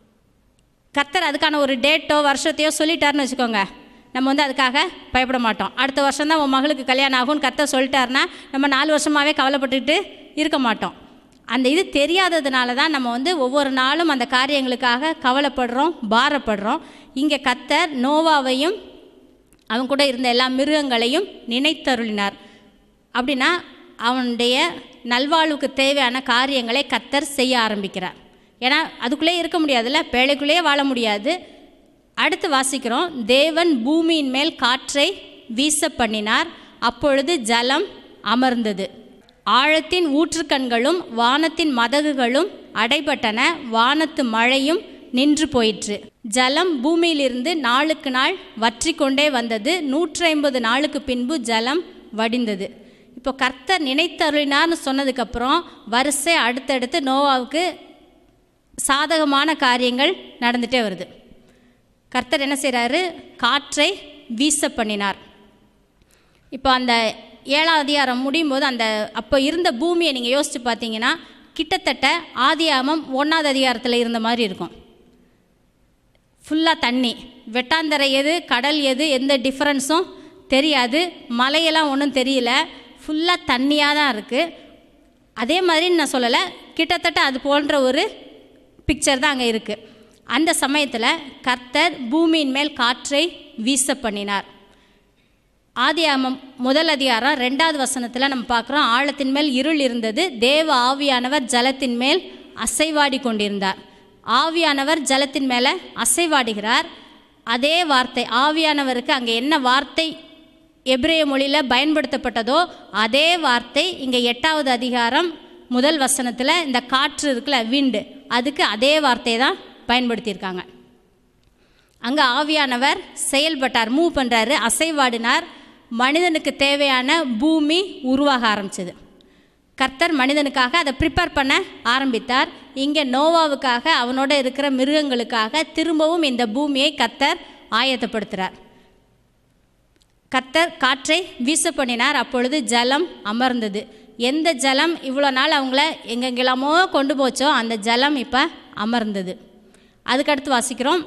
கர்த்தர் அதுக்கான ஒரு டேட்டோ வருஷத்தையோ சொல்லிட்டாருன்னு வச்சுக்கோங்க நம்ம வந்து அதுக்காக பயப்பட மாட்டோம் அடுத்த வருஷம் தான் உன் மகளுக்கு கல்யாணம் ஆகும்னு கர்த்தர் சொல்லிட்டாருன்னா நம்ம நாலு வருஷமாகவே கவலைப்பட்டுக்கிட்டு இருக்க மாட்டோம் அந்த இது தெரியாததுனால தான் நம்ம வந்து ஒவ்வொரு நாளும் அந்த காரியங்களுக்காக கவலைப்படுறோம் பாரப்படுறோம் இங்கே கத்தர் நோவாவையும் அவன் கூட இருந்த எல்லா மிருகங்களையும் நினைத்தருளினார் அப்படின்னா அவனுடைய நல்வாழ்வுக்கு தேவையான காரியங்களை கத்தர் செய்ய ஆரம்பிக்கிறார் ஏன்னா அதுக்குள்ளே இருக்க முடியாதுல்ல பேழைக்குள்ளேயே வாழ முடியாது அடுத்து வாசிக்கிறோம் தேவன் பூமியின் மேல் காற்றை வீச பண்ணினார் அப்பொழுது ஜலம் அமர்ந்தது ஆழத்தின் ஊற்றுக்கண்களும் வானத்தின் மதகுகளும் அடைபட்டன வானத்து மழையும் நின்று போயிற்று ஜலம் பூமியிலிருந்து நாளுக்கு நாள் வற்றி கொண்டே வந்தது நூற்றி ஐம்பது நாளுக்கு பின்பு ஜலம் வடிந்தது இப்போ கர்த்தர் நினைத்தருளினார்னு சொன்னதுக்கப்புறம் வரிசை அடுத்தடுத்து நோவாவுக்கு சாதகமான காரியங்கள் நடந்துகிட்டே வருது கர்த்தர் என்ன செய்கிறாரு காற்றை வீச பண்ணினார் இப்போ அந்த ஏழாம் அதிகாரம் முடியும் போது அந்த அப்போ இருந்த பூமியை நீங்கள் யோசித்து பார்த்தீங்கன்னா கிட்டத்தட்ட ஆதியாமம் ஒன்றாவது அதிகாரத்தில் இருந்த மாதிரி இருக்கும் ஃபுல்லாக தண்ணி வெட்டாந்தரை எது கடல் எது எந்த டிஃப்ரென்ஸும் தெரியாது மலையெல்லாம் ஒன்றும் தெரியல ஃபுல்லாக தண்ணியாக தான் இருக்குது அதே மாதிரி நான் சொல்லலை கிட்டத்தட்ட அது போன்ற ஒரு பிக்சர் தான் அங்கே இருக்குது அந்த சமயத்தில் கர்த்தர் பூமியின் மேல் காற்றை வீச பண்ணினார் ஆதியாமம் முதல் அதிகாரம் ரெண்டாவது வசனத்தில் நம்ம பார்க்குறோம் ஆழத்தின் மேல் இருள் இருந்தது தேவ ஆவியானவர் ஜலத்தின் மேல் அசைவாடி கொண்டிருந்தார் ஆவியானவர் ஜலத்தின் மேலே அசைவாடுகிறார் அதே வார்த்தை ஆவியானவருக்கு அங்கே என்ன வார்த்தை எபிரேய மொழியில் பயன்படுத்தப்பட்டதோ அதே வார்த்தை இங்கே எட்டாவது அதிகாரம் முதல் வசனத்தில் இந்த காற்று இருக்குல்ல விண்டு அதுக்கு அதே வார்த்தை தான் பயன்படுத்தியிருக்காங்க அங்கே ஆவியானவர் செயல்பட்டார் மூவ் பண்ணுறாரு அசைவாடினார் மனிதனுக்கு தேவையான பூமி உருவாக ஆரம்பிச்சது கர்த்தர் மனிதனுக்காக அதை ப்ரிப்பேர் பண்ண ஆரம்பித்தார் இங்கே நோவாவுக்காக அவனோட இருக்கிற மிருகங்களுக்காக திரும்பவும் இந்த பூமியை கர்த்தர் ஆயத்தப்படுத்துகிறார் கர்த்தர் காற்றை வீச பண்ணினார் அப்பொழுது ஜலம் அமர்ந்தது எந்த ஜலம் இவ்வளோ நாள் அவங்கள எங்கெங்கெல்லாமோ கொண்டு போச்சோ அந்த ஜலம் இப்போ அமர்ந்தது அதுக்கடுத்து வாசிக்கிறோம்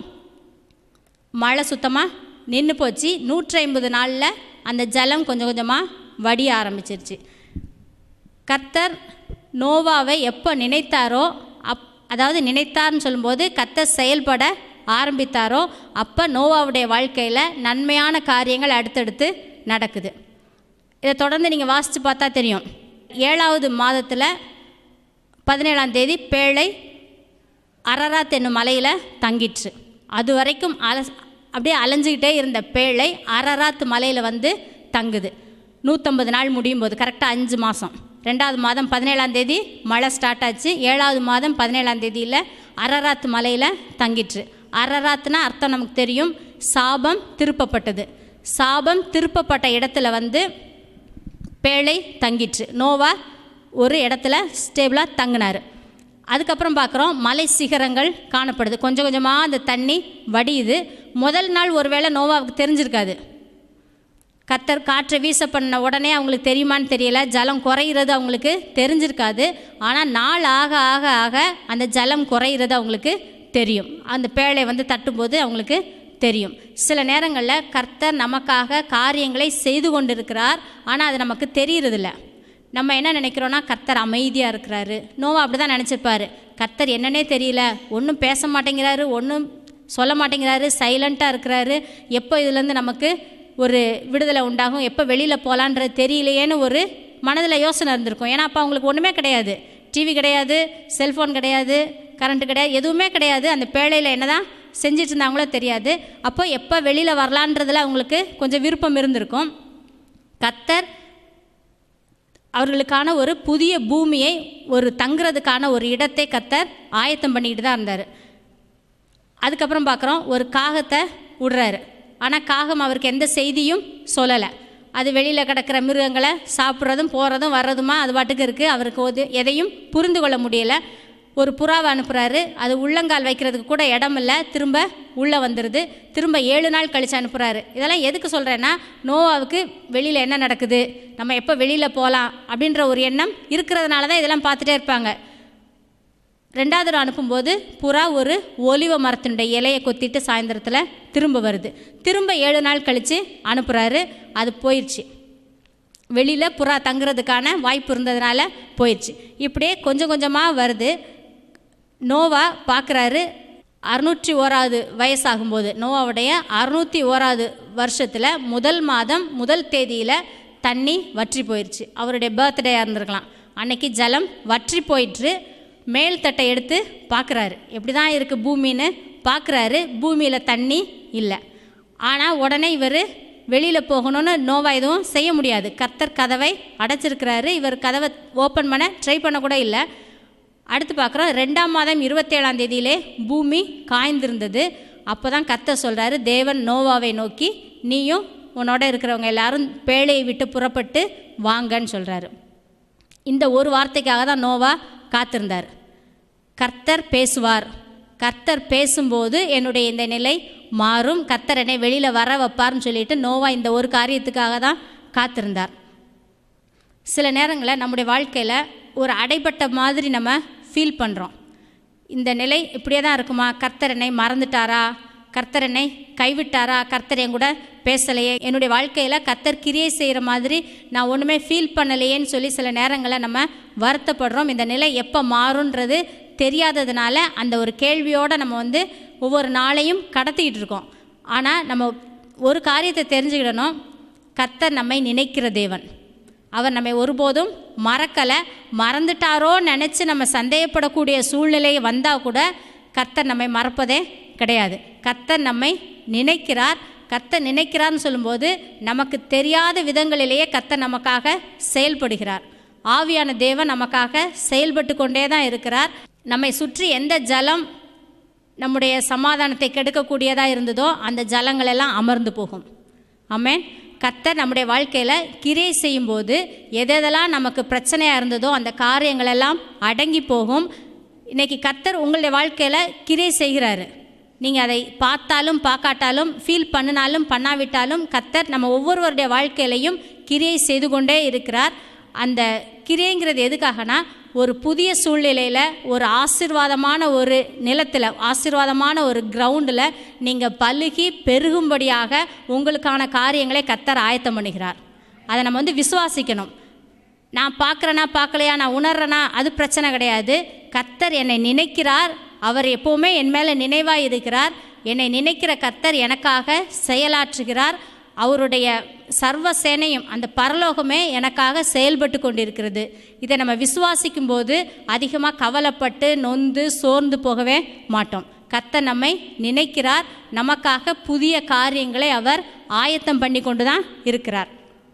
மழை சுத்தமாக நின்று போச்சு நூற்றி ஐம்பது நாளில் அந்த ஜலம் கொஞ்சம் கொஞ்சமாக வடிய ஆரம்பிச்சிருச்சு கர்த்தர் நோவாவை எப்போ நினைத்தாரோ அப் அதாவது நினைத்தார்னு சொல்லும்போது கர்த்தர் செயல்பட ஆரம்பித்தாரோ அப்போ நோவாவுடைய வாழ்க்கையில் நன்மையான காரியங்கள் அடுத்தடுத்து நடக்குது இதை தொடர்ந்து நீங்கள் வாசித்து பார்த்தா தெரியும் ஏழாவது மாதத்தில் பதினேழாம் தேதி பேழை அரராத் என்னும் மலையில் தங்கிற்று அது வரைக்கும் அல அப்படியே அலைஞ்சிக்கிட்டே இருந்த பேழை அரராத் மலையில் வந்து தங்குது நூற்றம்பது நாள் முடியும் போது கரெக்டாக அஞ்சு மாதம் ரெண்டாவது மாதம் பதினேழாம் தேதி மழை ஸ்டார்ட் ஆச்சு ஏழாவது மாதம் பதினேழாம் தேதியில் அரராத் மலையில் தங்கிற்று அரராத்னா அர்த்தம் நமக்கு தெரியும் சாபம் திருப்பப்பட்டது சாபம் திருப்பப்பட்ட இடத்துல வந்து பேழை தங்கிற்று நோவா ஒரு இடத்துல ஸ்டேபிளாக தங்கினார் அதுக்கப்புறம் பார்க்குறோம் மலை சிகரங்கள் காணப்படுது கொஞ்சம் கொஞ்சமாக அந்த தண்ணி வடியுது முதல் நாள் ஒருவேளை நோவாவுக்கு தெரிஞ்சிருக்காது கத்தர் காற்றை வீச பண்ண உடனே அவங்களுக்கு தெரியுமான்னு தெரியல ஜலம் குறையிறது அவங்களுக்கு தெரிஞ்சிருக்காது ஆனால் நாள் ஆக ஆக ஆக அந்த ஜலம் குறையிறது அவங்களுக்கு தெரியும் அந்த பேழை வந்து தட்டும்போது அவங்களுக்கு தெரியும் சில நேரங்களில் கர்த்தர் நமக்காக காரியங்களை செய்து கொண்டிருக்கிறார் ஆனால் அது நமக்கு தெரியறதில்ல நம்ம என்ன நினைக்கிறோன்னா கர்த்தர் அமைதியாக இருக்கிறாரு நோவா அப்படி தான் நினச்சிருப்பாரு கர்த்தர் என்னன்னே தெரியல ஒன்றும் பேச மாட்டேங்கிறாரு ஒன்றும் சொல்ல மாட்டேங்கிறாரு சைலண்ட்டாக இருக்கிறாரு எப்போ இதுலேருந்து நமக்கு ஒரு விடுதலை உண்டாகும் எப்போ வெளியில் போகலான்றது தெரியலையேன்னு ஒரு மனதில் யோசனை இருந்திருக்கும் ஏன்னா அப்போ அவங்களுக்கு ஒன்றுமே கிடையாது டிவி கிடையாது செல்ஃபோன் கிடையாது கரண்ட்டு கிடையாது எதுவுமே கிடையாது அந்த பேழையில் என்ன தான் செஞ்சிட்டு இருந்தாங்களோ தெரியாது அப்போ எப்போ வெளியில் வரலான்றதுல அவங்களுக்கு கொஞ்சம் விருப்பம் இருந்திருக்கும் கத்தர் அவர்களுக்கான ஒரு புதிய பூமியை ஒரு தங்குறதுக்கான ஒரு இடத்தை கத்தர் ஆயத்தம் பண்ணிக்கிட்டு தான் இருந்தார் அதுக்கப்புறம் பார்க்குறோம் ஒரு காகத்தை விடுறாரு ஆனால் காகம் அவருக்கு எந்த செய்தியும் சொல்லலை அது வெளியில் கிடக்கிற மிருகங்களை சாப்பிட்றதும் போகிறதும் வர்றதுமா அது பாட்டுக்கு இருக்குது அவருக்கு ஒரு எதையும் புரிந்து கொள்ள முடியலை ஒரு புறாவை அனுப்புகிறாரு அது உள்ளங்கால் வைக்கிறதுக்கு கூட இடம் இல்லை திரும்ப உள்ளே வந்துடுது திரும்ப ஏழு நாள் கழித்து அனுப்புகிறாரு இதெல்லாம் எதுக்கு சொல்கிறேன்னா நோவாவுக்கு வெளியில் என்ன நடக்குது நம்ம எப்போ வெளியில் போகலாம் அப்படின்ற ஒரு எண்ணம் இருக்கிறதுனால தான் இதெல்லாம் பார்த்துட்டே இருப்பாங்க ரெண்டாவது தடவை அனுப்பும்போது புறா ஒரு ஒலிவ மரத்தினுடைய இலையை கொத்திட்டு சாயந்தரத்தில் திரும்ப வருது திரும்ப ஏழு நாள் கழித்து அனுப்புகிறாரு அது போயிடுச்சு வெளியில் புறா தங்குறதுக்கான வாய்ப்பு இருந்ததுனால போயிடுச்சு இப்படியே கொஞ்சம் கொஞ்சமாக வருது நோவா பார்க்குறாரு அறுநூற்றி ஓராவது வயசாகும்போது நோவாவுடைய அறுநூற்றி ஓராவது வருஷத்தில் முதல் மாதம் முதல் தேதியில் தண்ணி வற்றி போயிடுச்சு அவருடைய பர்த்டேயாக இருந்திருக்கலாம் அன்னைக்கு ஜலம் வற்றி போயிட்டு மேல் தட்டை எடுத்து பார்க்குறாரு எப்படி தான் இருக்குது பூமின்னு பார்க்குறாரு பூமியில் தண்ணி இல்லை ஆனால் உடனே இவர் வெளியில் போகணும்னு நோவா எதுவும் செய்ய முடியாது கர்த்தர் கதவை அடைச்சிருக்கிறாரு இவர் கதவை ஓப்பன் பண்ண ட்ரை பண்ண கூட இல்லை அடுத்து பார்க்குறோம் ரெண்டாம் மாதம் இருபத்தேழாம் தேதியிலே பூமி காய்ந்திருந்தது அப்போ தான் கர்த்தர் சொல்கிறாரு தேவன் நோவாவை நோக்கி நீயும் உன்னோட இருக்கிறவங்க எல்லாரும் பேழையை விட்டு புறப்பட்டு வாங்கன்னு சொல்கிறாரு இந்த ஒரு வார்த்தைக்காக தான் நோவா காத்திருந்தார் கர்த்தர் பேசுவார் கர்த்தர் பேசும்போது என்னுடைய இந்த நிலை மாறும் கர்த்தர் என்னை வெளியில் வர வைப்பார்னு சொல்லிட்டு நோவா இந்த ஒரு காரியத்துக்காக தான் காத்திருந்தார் சில நேரங்களில் நம்முடைய வாழ்க்கையில் ஒரு அடைப்பட்ட மாதிரி நம்ம ஃபீல் பண்ணுறோம் இந்த நிலை இப்படியே தான் இருக்குமா கர்த்தர் என்னை மறந்துட்டாரா கர்த்தர் என்னை கைவிட்டாரா கர்த்தர் என் கூட பேசலையே என்னுடைய வாழ்க்கையில் கர்த்தர் கிரியை செய்கிற மாதிரி நான் ஒன்றுமே ஃபீல் பண்ணலையேன்னு சொல்லி சில நேரங்களில் நம்ம வருத்தப்படுறோம் இந்த நிலை எப்போ மாறுன்றது தெரியாததுனால அந்த ஒரு கேள்வியோடு நம்ம வந்து ஒவ்வொரு நாளையும் கடத்திக்கிட்டு இருக்கோம் ஆனால் நம்ம ஒரு காரியத்தை தெரிஞ்சுக்கிடணும் கர்த்தர் நம்மை நினைக்கிற தேவன் அவர் நம்மை ஒருபோதும் மறக்கலை மறந்துட்டாரோ நினச்சி நம்ம சந்தேகப்படக்கூடிய சூழ்நிலை வந்தால் கூட கர்த்தர் நம்மை மறப்பதே கிடையாது கர்த்தர் நம்மை நினைக்கிறார் கர்த்தர் நினைக்கிறார்னு சொல்லும்போது நமக்கு தெரியாத விதங்களிலேயே கர்த்தர் நமக்காக செயல்படுகிறார் ஆவியான தேவன் நமக்காக செயல்பட்டு கொண்டே தான் இருக்கிறார் நம்மை சுற்றி எந்த ஜலம் நம்முடைய சமாதானத்தை கெடுக்கக்கூடியதாக இருந்ததோ அந்த ஜலங்கள் எல்லாம் அமர்ந்து போகும் ஆமென் கர்த்தர் நம்முடைய வாழ்க்கையில் கிரியை செய்யும்போது எதெல்லாம் நமக்கு பிரச்சனையாக இருந்ததோ அந்த காரியங்கள் எல்லாம் அடங்கி போகும் இன்னைக்கு கர்த்தர் உங்களுடைய வாழ்க்கையில் கிரியை செய்கிறாரு நீங்கள் அதை பார்த்தாலும் பார்க்காட்டாலும் ஃபீல் பண்ணினாலும் பண்ணாவிட்டாலும் கர்த்தர் நம்ம ஒவ்வொருவருடைய வாழ்க்கையிலையும் கிரியை செய்து கொண்டே இருக்கிறார் அந்த கிரியைங்கிறது எதுக்காகனா ஒரு புதிய சூழ்நிலையில் ஒரு ஆசிர்வாதமான ஒரு நிலத்தில் ஆசிர்வாதமான ஒரு கிரவுண்டில் நீங்கள் பழுகி பெருகும்படியாக உங்களுக்கான காரியங்களை கத்தர் ஆயத்தம் பண்ணுகிறார் அதை நம்ம வந்து விசுவாசிக்கணும் நான் பார்க்குறேனா பார்க்கலையா நான் உணர்றேனா அது பிரச்சனை கிடையாது கத்தர் என்னை நினைக்கிறார் அவர் எப்போவுமே என் மேலே நினைவாக இருக்கிறார் என்னை நினைக்கிற கத்தர் எனக்காக செயலாற்றுகிறார் அவருடைய சர்வ சேனையும் அந்த பரலோகமே எனக்காக செயல்பட்டு கொண்டிருக்கிறது இதை நம்ம விசுவாசிக்கும் போது அதிகமாக கவலைப்பட்டு நொந்து சோர்ந்து போகவே மாட்டோம் கர்த்தர் நம்மை நினைக்கிறார் நமக்காக புதிய காரியங்களை அவர் ஆயத்தம் பண்ணி கொண்டு தான் இருக்கிறார்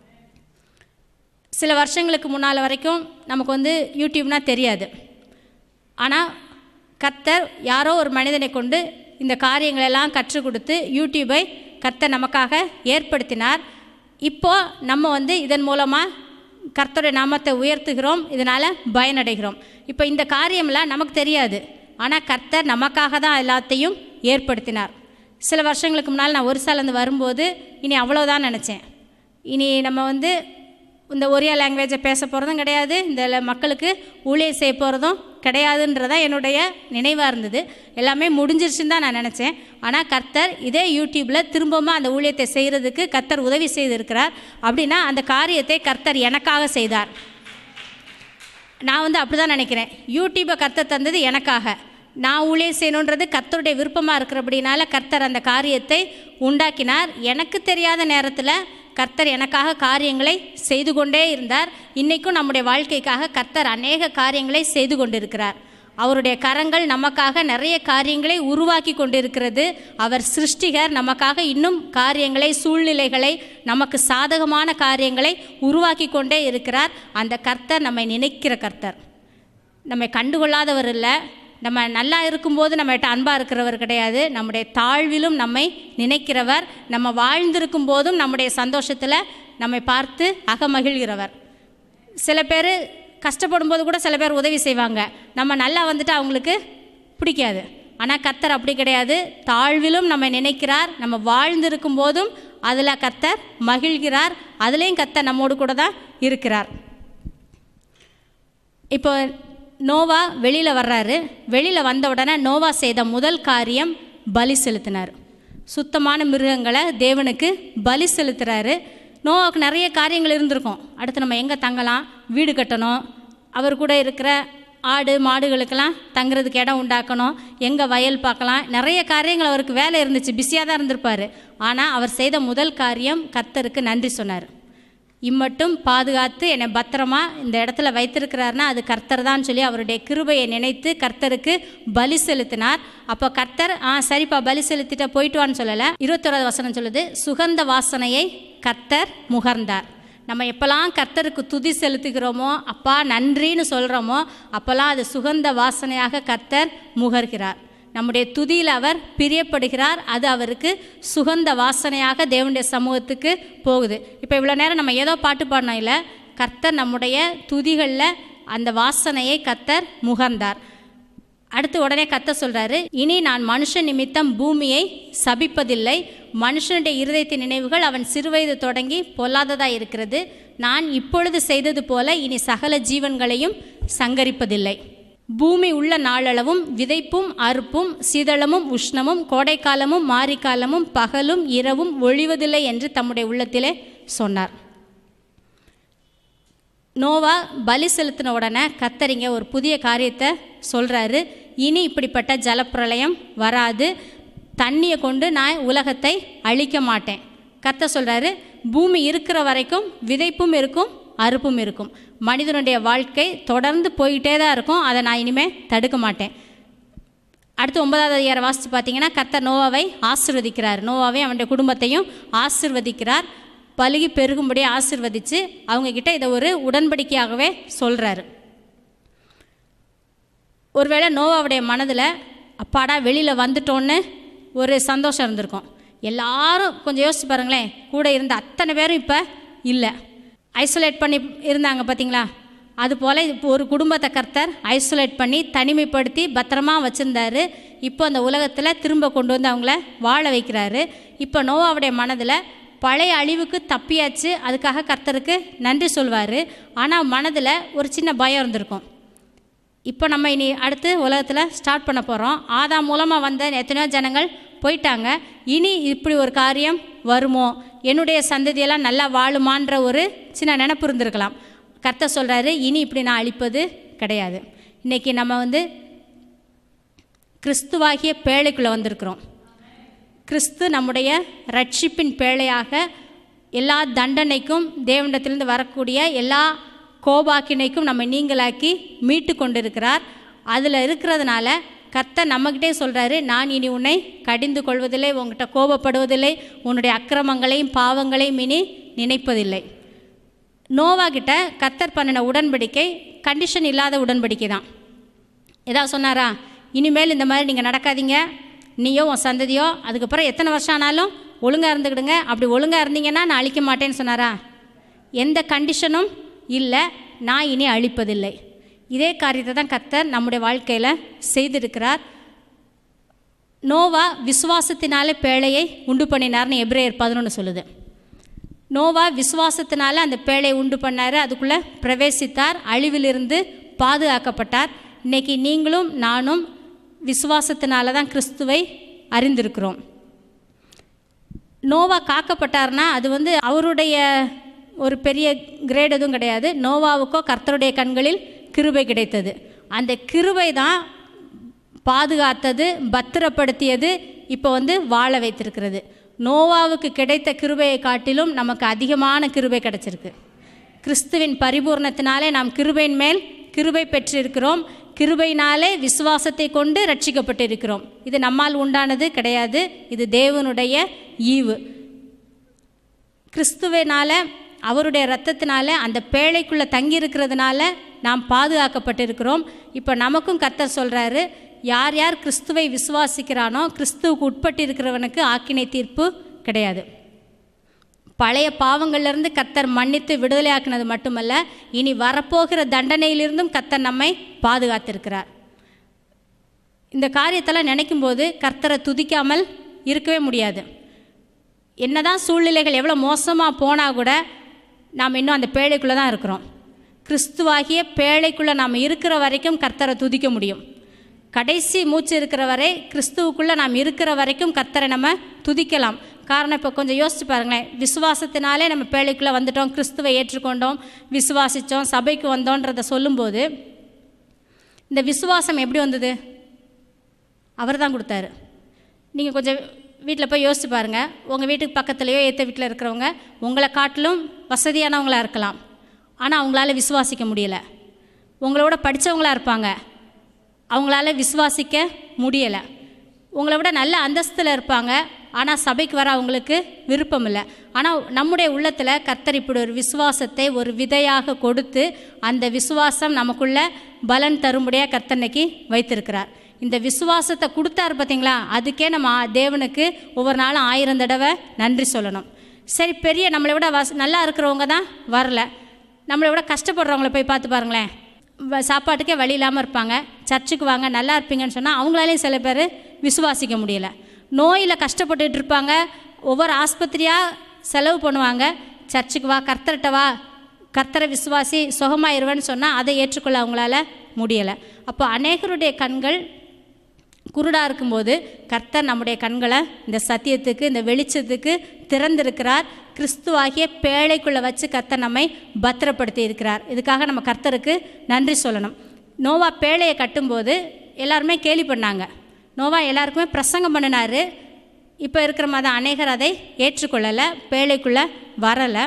சில வருஷங்களுக்கு முன்னால் வரைக்கும் நமக்கு வந்து யூடியூப்னா தெரியாது ஆனால் கர்த்தர் யாரோ ஒரு மனிதனை கொண்டு இந்த காரியங்களெல்லாம் கற்றுக் கொடுத்து யூடியூபை கர்த்தர் நமக்காக ஏற்படுத்தினார் இப்போ நம்ம வந்து இதன் மூலமாக கர்த்தருடைய நாமத்தை உயர்த்துகிறோம் இதனால் பயனடைகிறோம் இப்போ இந்த காரியம்லாம் நமக்கு தெரியாது ஆனால் கர்த்தர் நமக்காக தான் எல்லாத்தையும் ஏற்படுத்தினார் சில வருஷங்களுக்கு முன்னால் நான் ஒரிசாலேருந்து வரும்போது இனி அவ்வளோதான் நினச்சேன் இனி நம்ம வந்து இந்த ஒரியா லாங்குவேஜை பேச போகிறதும் கிடையாது இந்த ல- மக்களுக்கு ஊழியர் செய்ய போகிறதும் கிடையாதுன்றதான் என்னுடைய நினைவாக இருந்தது எல்லாமே முடிஞ்சிருச்சுன்னு தான் நான் நினச்சேன் ஆனால் கர்த்தர் இதே யூடியூப்பில் திரும்பவும் அந்த ஊழியத்தை செய்கிறதுக்கு கர்த்தர் உதவி செய்திருக்கிறார் அப்படின்னா அந்த காரியத்தை கர்த்தர் எனக்காக செய்தார் நான் வந்து அப்படி தான் நினைக்கிறேன் யூடியூப்பை கர்த்தர் தந்தது எனக்காக நான் ஊழியம் செய்யணுன்றது கர்த்தருடைய விருப்பமாக இருக்கிறபடினால கர்த்தர் அந்த காரியத்தை உண்டாக்கினார் எனக்கு தெரியாத நேரத்தில் கர்த்தர் எனக்காக காரியங்களை செய்து கொண்டே இருந்தார் இன்றைக்கும் நம்முடைய வாழ்க்கைக்காக கர்த்தர் அநேக காரியங்களை செய்து கொண்டிருக்கிறார் அவருடைய கரங்கள் நமக்காக நிறைய காரியங்களை உருவாக்கி கொண்டிருக்கிறது அவர் சிருஷ்டிகர் நமக்காக இன்னும் காரியங்களை சூழ்நிலைகளை நமக்கு சாதகமான காரியங்களை உருவாக்கி கொண்டே இருக்கிறார் அந்த கர்த்தர் நம்மை நினைக்கிற கர்த்தர் நம்மை கண்டுகொள்ளாதவர் இல்லை நம்ம நல்லா இருக்கும்போது நம்மகிட்ட அன்பாக இருக்கிறவர் கிடையாது நம்முடைய தாழ்விலும் நம்மை நினைக்கிறவர் நம்ம வாழ்ந்திருக்கும் போதும் நம்முடைய சந்தோஷத்தில் நம்மை பார்த்து அகமகிழ்கிறவர் சில பேர் கஷ்டப்படும் போது கூட சில பேர் உதவி செய்வாங்க நம்ம நல்லா வந்துட்டு அவங்களுக்கு பிடிக்காது ஆனால் கர்த்தர் அப்படி கிடையாது தாழ்விலும் நம்ம நினைக்கிறார் நம்ம வாழ்ந்திருக்கும் போதும் அதில் கர்த்தர் மகிழ்கிறார் அதுலேயும் கர்த்தர் நம்மோடு கூட தான் இருக்கிறார் இப்போ நோவா வெளியில் வர்றாரு வெளியில் வந்த உடனே நோவா செய்த முதல் காரியம் பலி செலுத்தினார் சுத்தமான மிருகங்களை தேவனுக்கு பலி செலுத்துறாரு நோவாவுக்கு நிறைய காரியங்கள் இருந்திருக்கும் அடுத்து நம்ம எங்கே தங்கலாம் வீடு கட்டணும் அவர் கூட இருக்கிற ஆடு மாடுகளுக்கெல்லாம் தங்குறதுக்கு இடம் உண்டாக்கணும் எங்கே வயல் பார்க்கலாம் நிறைய காரியங்கள் அவருக்கு வேலை இருந்துச்சு பிஸியாக தான் இருந்திருப்பார் ஆனால் அவர் செய்த முதல் காரியம் கர்த்தருக்கு நன்றி சொன்னார் இம்மட்டும் பாதுகாத்து என்னை பத்திரமா இந்த இடத்துல வைத்திருக்கிறாருன்னா அது கர்த்தர் தான் சொல்லி அவருடைய கிருபையை நினைத்து கர்த்தருக்கு பலி செலுத்தினார் அப்போ கர்த்தர் ஆ சரிப்பா பலி செலுத்திட்ட போயிட்டு வான்னு சொல்லலை இருபத்தோராது வசனம் சொல்லுது சுகந்த வாசனையை கர்த்தர் முகர்ந்தார் நம்ம எப்போல்லாம் கர்த்தருக்கு துதி செலுத்துகிறோமோ அப்பா நன்றின்னு சொல்கிறோமோ அப்போல்லாம் அது சுகந்த வாசனையாக கர்த்தர் முகர்கிறார் நம்முடைய துதியில் அவர் பிரியப்படுகிறார் அது அவருக்கு சுகந்த வாசனையாக தேவனுடைய சமூகத்துக்கு போகுது இப்போ இவ்வளோ நேரம் நம்ம ஏதோ பாட்டு பாடினோம் இல்லை கர்த்தர் நம்முடைய துதிகளில் அந்த வாசனையை கர்த்தர் முகர்ந்தார் அடுத்து உடனே கத்த சொல்றாரு இனி நான் மனுஷன் நிமித்தம் பூமியை சபிப்பதில்லை மனுஷனுடைய இருதயத்தின் நினைவுகள் அவன் சிறுவயது தொடங்கி பொல்லாததாக இருக்கிறது நான் இப்பொழுது செய்தது போல இனி சகல ஜீவன்களையும் சங்கரிப்பதில்லை பூமி உள்ள நாளளவும் விதைப்பும் அறுப்பும் சீதளமும் உஷ்ணமும் கோடைக்காலமும் மாரிக்காலமும் பகலும் இரவும் ஒழிவதில்லை என்று தம்முடைய உள்ளத்திலே சொன்னார் நோவா பலி செலுத்தின உடனே கத்தரிங்க ஒரு புதிய காரியத்தை சொல்கிறாரு இனி இப்படிப்பட்ட ஜலப்பிரளயம் வராது தண்ணியை கொண்டு நான் உலகத்தை அழிக்க மாட்டேன் கத்த சொல்கிறாரு பூமி இருக்கிற வரைக்கும் விதைப்பும் இருக்கும் அறுப்பும் இருக்கும் மனிதனுடைய வாழ்க்கை தொடர்ந்து போயிட்டே தான் இருக்கும் அதை நான் இனிமேல் தடுக்க மாட்டேன் அடுத்து ஒன்பதாவது அதிகாரம் வாசித்து பார்த்தீங்கன்னா கர்த்தர் நோவாவை ஆசிர்வதிக்கிறார் நோவாவை அவனுடைய குடும்பத்தையும் ஆசிர்வதிக்கிறார் பலுகி பெருகும்படி ஆசிர்வதித்து அவங்கக்கிட்ட இதை ஒரு உடன்படிக்கையாகவே சொல்கிறாரு ஒருவேளை நோவாவுடைய மனதில் அப்பாடா வெளியில் வந்துட்டோன்னு ஒரு சந்தோஷம் இருந்திருக்கும் எல்லாரும் கொஞ்சம் யோசிச்சு பாருங்களேன் கூட இருந்த அத்தனை பேரும் இப்போ இல்லை ஐசோலேட் பண்ணி இருந்தாங்க பார்த்தீங்களா அதுபோல் இப்போ ஒரு குடும்பத்தை கர்த்தர் ஐசோலேட் பண்ணி தனிமைப்படுத்தி பத்திரமா வச்சுருந்தாரு இப்போ அந்த உலகத்தில் திரும்ப கொண்டு வந்து அவங்கள வாழ வைக்கிறாரு இப்போ நோவாவுடைய மனதில் பழைய அழிவுக்கு தப்பியாச்சு அதுக்காக கர்த்தருக்கு நன்றி சொல்வார் ஆனால் மனதில் ஒரு சின்ன பயம் இருந்திருக்கும் இப்போ நம்ம இனி அடுத்து உலகத்தில் ஸ்டார்ட் பண்ண போகிறோம் ஆதாம் மூலமாக வந்த எத்தனையோ ஜனங்கள் போயிட்டாங்க இனி இப்படி ஒரு காரியம் வருமோ என்னுடைய சந்ததியெல்லாம் நல்லா வாழுமான்ற ஒரு சின்ன நினப்பு இருந்திருக்கலாம் கர்த்தர் சொல்கிறாரு இனி இப்படி நான் அழிப்பது கிடையாது இன்றைக்கி நம்ம வந்து கிறிஸ்துவாகிய பேழைக்குள்ளே வந்திருக்கிறோம் கிறிஸ்து நம்முடைய ரட்சிப்பின் பேழையாக எல்லா தண்டனைக்கும் தேவனிடத்திலிருந்து வரக்கூடிய எல்லா கோபாக்கினைக்கும் நம்ம நீங்களாக்கி மீட்டு கொண்டிருக்கிறார் அதில் இருக்கிறதுனால கர்த்தர் நம்மக்கிட்டே சொல்கிறாரு நான் இனி உன்னை கடிந்து கொள்வதில்லை உங்ககிட்ட கோபப்படுவதில்லை உன்னுடைய அக்கிரமங்களையும் பாவங்களையும் இனி நினைப்பதில்லை நோவா கிட்ட கர்த்தர் பண்ணின உடன்படிக்கை கண்டிஷன் இல்லாத உடன்படிக்கை தான் ஏதாவது சொன்னாரா இனிமேல் இந்த மாதிரி நீங்கள் நடக்காதீங்க நீயோ உன் சந்ததியோ அதுக்கப்புறம் எத்தனை வருஷம் ஆனாலும் ஒழுங்காக இருந்துக்கிடுங்க அப்படி ஒழுங்காக இருந்தீங்கன்னா நான் அழிக்க மாட்டேன்னு சொன்னாரா எந்த கண்டிஷனும் இல்லை நான் இனி அழிப்பதில்லை இதே காரியத்தை தான் கர்த்தர் நம்முடைய வாழ்க்கையில் செய்திருக்கிறார் நோவா விசுவாசத்தினாலே பேழையை உண்டு பண்ணினார்னு எப்ரேயர் பதினொன்று சொல்லுது நோவா விசுவாசத்தினால அந்த பேழையை உண்டு பண்ணார் அதுக்குள்ளே பிரவேசித்தார் அழிவிலிருந்து பாதுகாக்கப்பட்டார் இன்னைக்கு நீங்களும் நானும் விசுவாசத்தினால தான் கிறிஸ்துவை அறிந்திருக்கிறோம் நோவா காக்கப்பட்டார்னா அது வந்து அவருடைய ஒரு பெரிய கிரேட் எதுவும் கிடையாது நோவாவுக்கோ கர்த்தருடைய கண்களில் கிருபை கிடைத்தது அந்த கிருபை தான் பாதுகாத்தது பத்திரப்படுத்தியது இப்போ வந்து வாழ வைத்திருக்கிறது நோவாவுக்கு கிடைத்த கிருபையை காட்டிலும் நமக்கு அதிகமான கிருபை கிடைச்சிருக்கு கிறிஸ்துவின் பரிபூர்ணத்தினாலே நாம் கிருபையின் மேல் கிருபை பெற்றிருக்கிறோம் கிருபையினாலே விசுவாசத்தை கொண்டு ரட்சிக்கப்பட்டிருக்கிறோம் இது நம்மால் உண்டானது கிடையாது இது தேவனுடைய ஈவு கிறிஸ்துவினால அவருடைய ரத்தத்தினால அந்த பேழைக்குள்ளே தங்கியிருக்கிறதுனால நாம் பாதுகாக்கப்பட்டிருக்கிறோம் இப்போ நமக்கும் கர்த்தர் சொல்கிறாரு யார் யார் கிறிஸ்துவை விசுவாசிக்கிறானோ கிறிஸ்துவுக்கு உட்பட்டு இருக்கிறவனுக்கு ஆக்கினை தீர்ப்பு கிடையாது பழைய பாவங்கள்லேருந்து கத்தர் மன்னித்து விடுதலையாக்குனது மட்டுமல்ல இனி வரப்போகிற தண்டனையிலிருந்தும் கத்தர் நம்மை பாதுகாத்திருக்கிறார் இந்த காரியத்தெல்லாம் நினைக்கும்போது கர்த்தரை துதிக்காமல் இருக்கவே முடியாது என்னதான் சூழ்நிலைகள் எவ்வளோ மோசமாக போனால் கூட நாம் இன்னும் அந்த பேழைக்குள்ளே தான் இருக்கிறோம் கிறிஸ்துவாகிய பேழைக்குள்ளே நாம் இருக்கிற வரைக்கும் கர்த்தரை துதிக்க முடியும் கடைசி மூச்சு இருக்கிற வரை கிறிஸ்துவுக்குள்ளே நாம் இருக்கிற வரைக்கும் கர்த்தரை நம்ம துதிக்கலாம் காரணம் இப்போ கொஞ்சம் யோசிச்சு பாருங்களேன் விசுவாசத்தினாலே நம்ம பேழைக்குள்ளே வந்துட்டோம் கிறிஸ்துவை ஏற்றுக்கொண்டோம் விசுவாசித்தோம் சபைக்கு வந்தோன்றதை சொல்லும்போது இந்த விசுவாசம் எப்படி வந்தது அவர் தான் கொடுத்தாரு நீங்கள் கொஞ்சம் வீட்டில் போய் யோசிச்சு பாருங்கள் உங்கள் வீட்டுக்கு பக்கத்துலேயோ ஏற்ற வீட்டில் இருக்கிறவங்க உங்களை காட்டிலும் வசதியானவங்களாக இருக்கலாம் ஆனால் அவங்களால விசுவாசிக்க முடியலை உங்களோட படித்தவங்களாக இருப்பாங்க அவங்களால விசுவாசிக்க முடியலை உங்களை விட நல்ல அந்தஸ்தில் இருப்பாங்க ஆனால் சபைக்கு வர அவங்களுக்கு விருப்பம் இல்லை ஆனால் நம்முடைய உள்ளத்தில் கர்த்தர் இப்படி ஒரு விசுவாசத்தை ஒரு விதையாக கொடுத்து அந்த விசுவாசம் நமக்குள்ள பலன் தரும்படியாக கர்த்தன்னைக்கு வைத்திருக்கிறார் இந்த விசுவாசத்தை கொடுத்தாரு பார்த்தீங்களா அதுக்கே நம்ம ஆ- தேவனுக்கு ஒவ்வொரு நாளும் ஆயிரம் தடவை நன்றி சொல்லணும் சரி பெரிய நம்மளை விட வச நல்லா இருக்கிறவங்க தான் வரல நம்மளை விட கஷ்டப்படுறவங்கள போய் பார்த்து பாருங்களேன் வ- சாப்பாட்டுக்கே வழி இல்லாமல் இருப்பாங்க சர்ச்சுக்கு வாங்க நல்லா இருப்பீங்கன்னு சொன்னால் அவங்களாலையும் சில பேர் விசுவாசிக்க முடியல நோயில் கஷ்டப்பட்டுட்டு இருப்பாங்க ஒவ்வொரு ஆஸ்பத்திரியாக செலவு பண்ணுவாங்க சர்ச்சுக்கு வா கர்த்தர்கிட்ட வா கர்த்தரை விசுவாசி சுகமாயிருவேன்னு சொன்னால் அதை ஏற்றுக்கொள்ள அவங்களால முடியலை அப்போ அநேகருடைய கண்கள் குருடாக இருக்கும்போது கர்த்தர் நம்முடைய கண்களை இந்த சத்தியத்துக்கு இந்த வெளிச்சத்துக்கு திறந்திருக்கிறார் கிறிஸ்துவாகிய பேழைக்குள்ளே வச்சு கர்த்தர் நம்மை பத்திரப்படுத்தி இருக்கிறார் இதுக்காக நம்ம கர்த்தருக்கு நன்றி சொல்லணும் நோவா பேழையை கட்டும்போது எல்லாருமே கேலி பண்ணாங்க நோவா எல்லாருக்குமே பிரசங்கம் பண்ணினாரு இப்போ இருக்கிற மத அநேகர் அதை ஏற்றுக்கொள்ளலை பேழைக்குள்ளே வரலை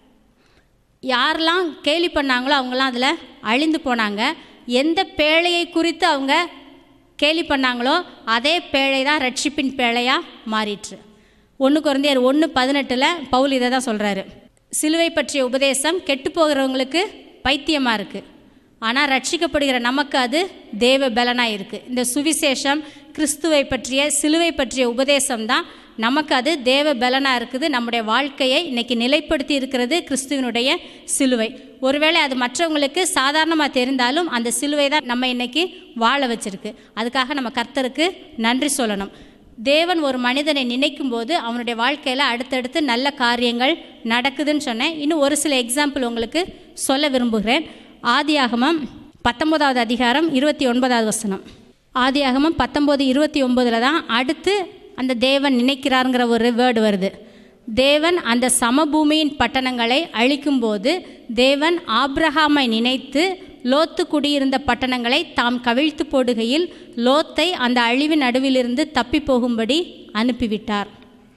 யாரெல்லாம் கேலி பண்ணாங்களோ அவங்களாம் அதில் அழிந்து போனாங்க எந்த பேழையை குறித்து அவங்க கேலி பண்ணாங்களோ அதே பேழை தான் ரட்சிப்பின் பேழையாக மாறிற்று ஒன்று குறைந்தர் ஒன்று பதினெட்டில் பவுல் இதை தான் சொல்கிறாரு சிலுவை பற்றிய உபதேசம் கெட்டு போகிறவங்களுக்கு பைத்தியமாக இருக்குது ஆனால் ரட்சிக்கப்படுகிற நமக்கு அது தேவ பலனாக இருக்குது இந்த சுவிசேஷம் கிறிஸ்துவை பற்றிய சிலுவை பற்றிய உபதேசம் தான் நமக்கு அது தேவ பலனாக இருக்குது நம்முடைய வாழ்க்கையை இன்னைக்கு நிலைப்படுத்தி இருக்கிறது கிறிஸ்துவனுடைய சிலுவை ஒருவேளை அது மற்றவங்களுக்கு சாதாரணமாக தெரிந்தாலும் அந்த சிலுவை தான் நம்ம இன்னைக்கு வாழ வச்சிருக்கு அதுக்காக நம்ம கர்த்தருக்கு நன்றி சொல்லணும் தேவன் ஒரு மனிதனை நினைக்கும் போது அவனுடைய வாழ்க்கையில் அடுத்தடுத்து நல்ல காரியங்கள் நடக்குதுன்னு சொன்னேன் இன்னும் ஒரு சில எக்ஸாம்பிள் உங்களுக்கு சொல்ல விரும்புகிறேன் ஆதியாகமம் பத்தொன்பதாவது அதிகாரம் இருபத்தி ஒன்பதாவது வசனம் ஆதியாகமம் பத்தொம்போது இருபத்தி ஒம்போதில் தான் அடுத்து அந்த தேவன் நினைக்கிறாருங்கிற ஒரு வேர்டு வருது தேவன் அந்த சமபூமியின் பட்டணங்களை அழிக்கும்போது தேவன் ஆபிரகாமை நினைத்து லோத்து குடியிருந்த பட்டணங்களை தாம் கவிழ்த்து போடுகையில் லோத்தை அந்த அழிவின் நடுவிலிருந்து தப்பி போகும்படி அனுப்பிவிட்டார்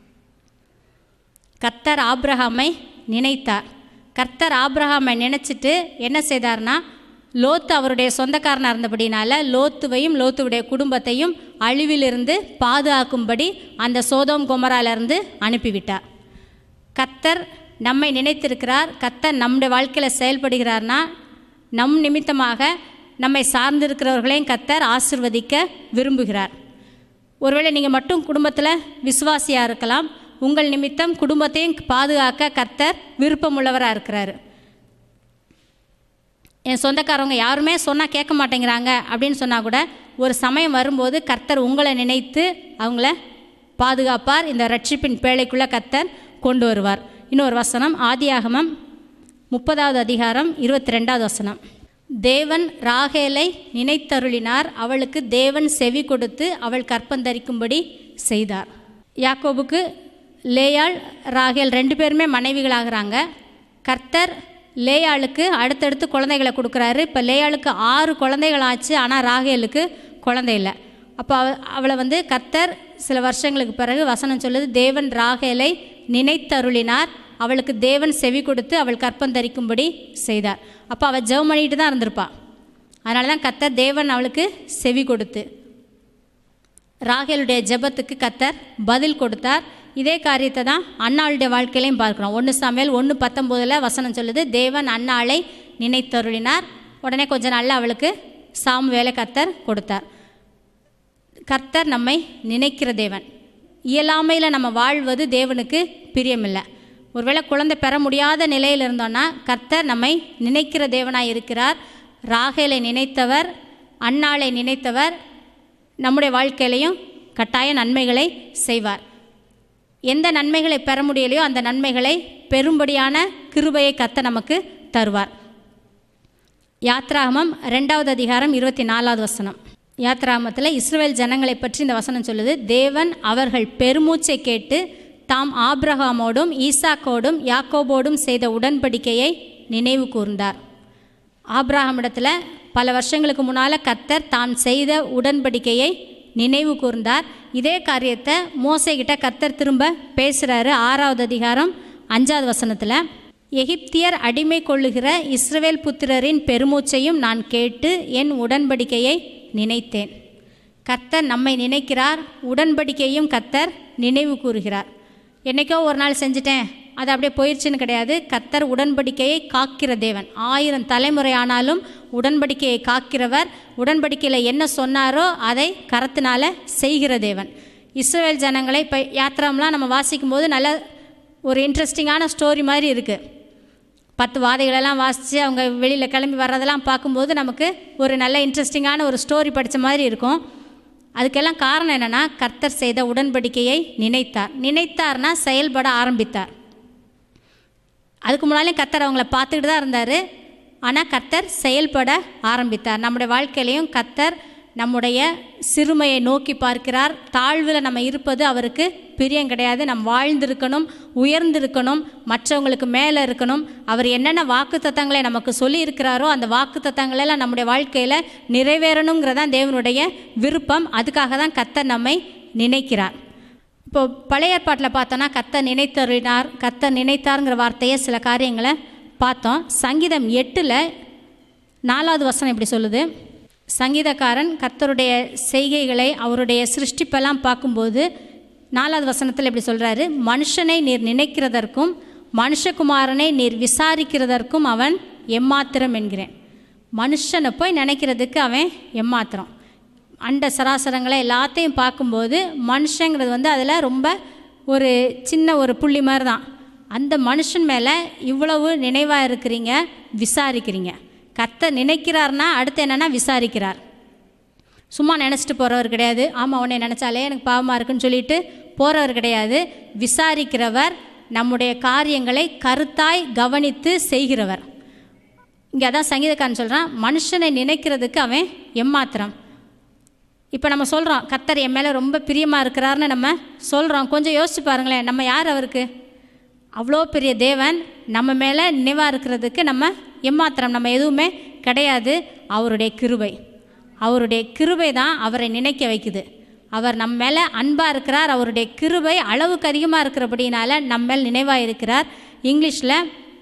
கர்த்தர் ஆபிரகாமை நினைத்தார் கர்த்தர் ஆபிரகாமை நினைச்சிட்டு என்ன செய்தார்னா லோத்து அவருடைய சொந்தக்காரனாக இருந்தபடினால லோத்துவையும் லோத்துவுடைய குடும்பத்தையும் அழிவிலிருந்து பாதுகாக்கும்படி அந்த சோதோம் குமராலிருந்து அனுப்பிவிட்டார் கர்த்தர் நம்மை நினைத்திருக்கிறார் கர்த்தர் நம்முடைய வாழ்க்கையில் செயல்படுகிறார்னா நம் நிமித்தமாக நம்மை சார்ந்திருக்கிறவர்களையும் கர்த்தர் ஆசிர்வதிக்க விரும்புகிறார் ஒருவேளை நீங்கள் மட்டும் குடும்பத்தில் விசுவாசியாக இருக்கலாம் உங்கள் நிமித்தம் குடும்பத்தையும் பாதுகாக்க கர்த்தர் விருப்பமுள்ளவராக இருக்கிறாரு என் சொந்தக்காரவங்க யாருமே சொன்னால் கேட்க மாட்டேங்கிறாங்க அப்படின்னு சொன்னால் கூட ஒரு சமயம் வரும்போது கர்த்தர் உங்களை நினைத்து அவங்கள பாதுகாப்பார் இந்த ரட்சிப்பின் பேழைக்குள்ளே கர்த்தர் கொண்டு வருவார் இன்னொரு வசனம் ஆதியாகமம் முப்பதாவது அதிகாரம் இருபத்தி ரெண்டாவது வசனம் தேவன் ராகேலை நினைத்தருளினார் அவளுக்கு தேவன் செவி கொடுத்து அவள் கற்பந்தரிக்கும்படி செய்தார் யாக்கோபுக்கு லேயாள் ராகேல் ரெண்டு பேருமே மனைவிகளாகிறாங்க கர்த்தர் லேயாளுக்கு அடுத்தடுத்து குழந்தைகளை கொடுக்குறாரு இப்போ லேயாளுக்கு ஆறு குழந்தைகள் ஆச்சு ஆனால் ராகேலுக்கு குழந்தை இல்லை அப்போ அவ அவளை வந்து கர்த்தர் சில வருஷங்களுக்கு பிறகு வசனம் சொல்லுது தேவன் ராகேலை நினைத்தருளினார் அவளுக்கு தேவன் செவி கொடுத்து அவள் கற்பம் தரிக்கும்படி செய்தார் அப்போ அவள் ஜெபம் பண்ணிட்டு தான் இருந்திருப்பாள் அதனால தான் கர்த்தர் தேவன் அவளுக்கு செவி கொடுத்து ராகேலுடைய ஜெபத்துக்கு கத்தர் பதில் கொடுத்தார் இதே காரியத்தை தான் அன்னாளுடைய வாழ்க்கையிலையும் பார்க்குறோம் ஒன்று சமையல் ஒன்று பத்தொம்போதில் வசனம் சொல்லுது தேவன் அன்னாளை நினைத்தருளினார் உடனே கொஞ்ச நாளில் அவளுக்கு சாமுவேலை கத்தர் கொடுத்தார் கர்த்தர் நம்மை நினைக்கிற தேவன் இயலாமையில் நம்ம வாழ்வது தேவனுக்கு பிரியமில்லை ஒருவேளை குழந்தை பெற முடியாத நிலையில் இருந்தோன்னா கர்த்தர் நம்மை நினைக்கிற தேவனாய் இருக்கிறார் ராகேலை நினைத்தவர் அன்னாளை நினைத்தவர் நம்முடைய வாழ்க்கையிலையும் கட்டாய நன்மைகளை செய்வார் எந்த நன்மைகளை பெற முடியலையோ அந்த நன்மைகளை பெரும்படியான கிருபையை கத்த நமக்கு தருவார் யாத்ராகமம் ரெண்டாவது அதிகாரம் இருபத்தி நாலாவது வசனம் யாத்ராகமத்தில் இஸ்ரவேல் ஜனங்களை பற்றி இந்த வசனம் சொல்லுது தேவன் அவர்கள் பெருமூச்சை கேட்டு தாம் ஆபிரகாமோடும் ஈசாக்கோடும் யாக்கோபோடும் செய்த உடன்படிக்கையை நினைவு கூர்ந்தார் ஆபிரகாமிடத்தில் பல வருஷங்களுக்கு முன்னால் கர்த்தர் தான் செய்த உடன்படிக்கையை நினைவு கூர்ந்தார் இதே காரியத்தை மோசைகிட்ட கர்த்தர் திரும்ப பேசுகிறாரு ஆறாவது அதிகாரம் அஞ்சாவது வசனத்தில் எகிப்தியர் அடிமை கொள்ளுகிற இஸ்ரவேல் புத்திரரின் பெருமூச்சையும் நான் கேட்டு என் உடன்படிக்கையை நினைத்தேன் கர்த்தர் நம்மை நினைக்கிறார் உடன்படிக்கையும் கர்த்தர் நினைவு கூறுகிறார் என்னைக்கோ ஒரு நாள் செஞ்சுட்டேன் அது அப்படியே போயிடுச்சுன்னு கிடையாது கர்த்தர் உடன்படிக்கையை காக்கிற தேவன் ஆயிரம் தலைமுறை ஆனாலும் உடன்படிக்கையை காக்கிறவர் உடன்படிக்கையில் என்ன சொன்னாரோ அதை கரத்தினால செய்கிற தேவன் இஸ்ரேல் ஜனங்களை இப்போ யாத்திராம்லாம் நம்ம வாசிக்கும் போது நல்ல ஒரு இன்ட்ரெஸ்டிங்கான ஸ்டோரி மாதிரி இருக்குது பத்து வாதைகளெல்லாம் வாசித்து அவங்க வெளியில் கிளம்பி வர்றதெல்லாம் பார்க்கும்போது நமக்கு ஒரு நல்ல இன்ட்ரெஸ்டிங்கான ஒரு ஸ்டோரி படித்த மாதிரி இருக்கும் அதுக்கெல்லாம் காரணம் என்னென்னா கர்த்தர் செய்த உடன்படிக்கையை நினைத்தார் நினைத்தார்னா செயல்பட ஆரம்பித்தார் அதுக்கு முன்னாலே கர்த்தர் அவங்கள பார்த்துக்கிட்டு தான் இருந்தார் ஆனால் கர்த்தர் செயல்பட ஆரம்பித்தார் நம்முடைய வாழ்க்கையிலையும் கர்த்தர் நம்முடைய சிறுமையை நோக்கி பார்க்கிறார் தாழ்வில் நம்ம இருப்பது அவருக்கு பிரியம் கிடையாது நம்ம வாழ்ந்திருக்கணும் உயர்ந்திருக்கணும் மற்றவங்களுக்கு மேலே இருக்கணும் அவர் என்னென்ன வாக்கு தத்தங்களை நமக்கு சொல்லியிருக்கிறாரோ அந்த வாக்கு தத்தங்களெல்லாம் நம்முடைய வாழ்க்கையில் நிறைவேறணுங்கிறதான் தேவனுடைய விருப்பம் அதுக்காக தான் கர்த்தர் நம்மை நினைக்கிறார் இப்போ பழைய ஏற்பாட்டில் பார்த்தோன்னா கர்த்தர் நினைத்தருளினார் கர்த்தர் நினைத்தாருங்கிற வார்த்தையை சில காரியங்களை பார்த்தோம் சங்கீதம் எட்டில் நாலாவது வசனம் இப்படி சொல்லுது சங்கீதக்காரன் கர்த்தருடைய செய்கைகளை அவருடைய சிருஷ்டிப்பெல்லாம் பார்க்கும்போது நாலாவது வசனத்தில் இப்படி சொல்கிறாரு மனுஷனை நீர் நினைக்கிறதற்கும் மனுஷகுமாரனை நீர் விசாரிக்கிறதற்கும் அவன் எம்மாத்திரம் என்கிறேன் மனுஷனை போய் நினைக்கிறதுக்கு அவன் எம்மாத்திரம் அண்ட சராசரங்களை எல்லாத்தையும் பார்க்கும்போது மனுஷங்கிறது வந்து அதில் ரொம்ப ஒரு சின்ன ஒரு புள்ளி மாதிரி தான் அந்த மனுஷன் மேலே இவ்வளவு நினைவாக இருக்கிறீங்க விசாரிக்கிறீங்க கத்த நினைக்கிறார்னா அடுத்து என்னென்னா விசாரிக்கிறார் சும்மா நினச்சிட்டு போகிறவர் கிடையாது ஆமாம் உன்னை நினச்சாலே எனக்கு பாவமாக இருக்குன்னு சொல்லிட்டு போகிறவர் கிடையாது விசாரிக்கிறவர் நம்முடைய காரியங்களை கருத்தாய் கவனித்து செய்கிறவர் இங்கே அதான் சங்கீதக்காரன் சொல்கிறான் மனுஷனை நினைக்கிறதுக்கு அவன் எம்மாத்திரம் இப்போ நம்ம சொல்கிறோம் கத்தர் என் மேலே ரொம்ப பிரியமாக இருக்கிறாருன்னு நம்ம சொல்கிறோம் கொஞ்சம் யோசிச்சு பாருங்களேன் நம்ம யார் அவருக்கு அவ்வளோ பெரிய தேவன் நம்ம மேலே நினைவாக இருக்கிறதுக்கு நம்ம எம்மாத்திரம் நம்ம எதுவுமே கிடையாது அவருடைய கிருபை அவருடைய கிருபை தான் அவரை நினைக்க வைக்குது அவர் நம்ம மேலே அன்பாக இருக்கிறார் அவருடைய கிருபை அளவுக்கு அதிகமாக இருக்கிறபடினால நம்ம மேல் நினைவாக இருக்கிறார் இங்கிலீஷில்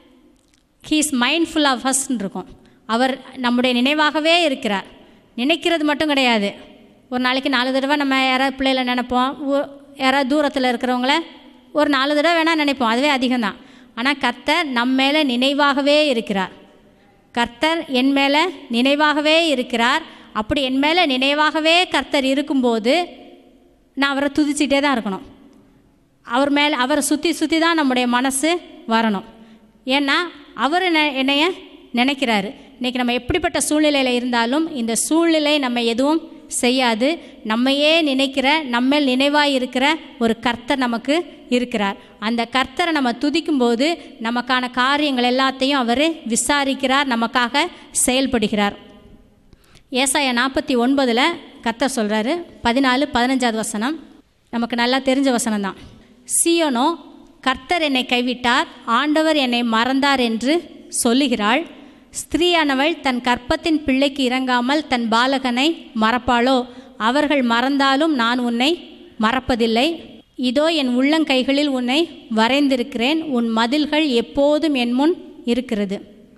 ஹீஸ் மைண்ட்ஃபுல் ஆஃப் ஹஸ்ன்னு இருக்கும் அவர் நம்முடைய நினைவாகவே இருக்கிறார் நினைக்கிறது மட்டும் கிடையாது ஒரு நாளைக்கு நாலு தடவை நம்ம யாராவது பிள்ளைகளை நினைப்போம் ஊ- யாராவது தூரத்தில் இருக்கிறவங்கள ஒரு நாலு தடவை வேணால் நினைப்போம் அதுவே அதிகம்தான் ஆனால் கர்த்தர் நம்ம மேலே நினைவாகவே இருக்கிறார் கர்த்தர் என் மேலே நினைவாகவே இருக்கிறார் அப்படி என் மேலே நினைவாகவே கர்த்தர் இருக்கும்போது நான் அவரை துதிச்சிட்டே தான் இருக்கணும் அவர் மேலே அவரை சுற்றி சுற்றி தான் நம்முடைய மனசு வரணும் ஏன்னா அவர் நெ- என்னைய நினைக்கிறாரு இன்றைக்கி நம்ம எப்படிப்பட்ட சூழ்நிலையில் இருந்தாலும் இந்த சூழ்நிலை நம்ம எதுவும் செய்யாது நம்மையே நினைக்கிற நம்மேல் நினைவாக இருக்கிற ஒரு கர்த்தர் நமக்கு இருக்கிறார் அந்த கர்த்தரை நம்ம துதிக்கும்போது நமக்கான காரியங்கள் எல்லாத்தையும் அவர் விசாரிக்கிறார் நமக்காக செயல்படுகிறார் ஏசாயா நாற்பத்தி ஒன்பதில் கர்த்தர் சொல்கிறாரு பதினாலு பதினஞ்சாவது வசனம் நமக்கு நல்லா தெரிஞ்ச வசனம் தான் சியோனோ கர்த்தர் என்னை கைவிட்டார் ஆண்டவர் என்னை மறந்தார் என்று சொல்லுகிறாள் ஸ்திரீயானவள் தன் கற்பத்தின் பிள்ளைக்கு இறங்காமல் தன் பாலகனை மறப்பாளோ அவர்கள் மறந்தாலும் நான் உன்னை மறப்பதில்லை இதோ என் உள்ளங்கைகளில் உன்னை வரைந்திருக்கிறேன் உன் மதில்கள் எப்போதும் என் முன் இருக்கிறது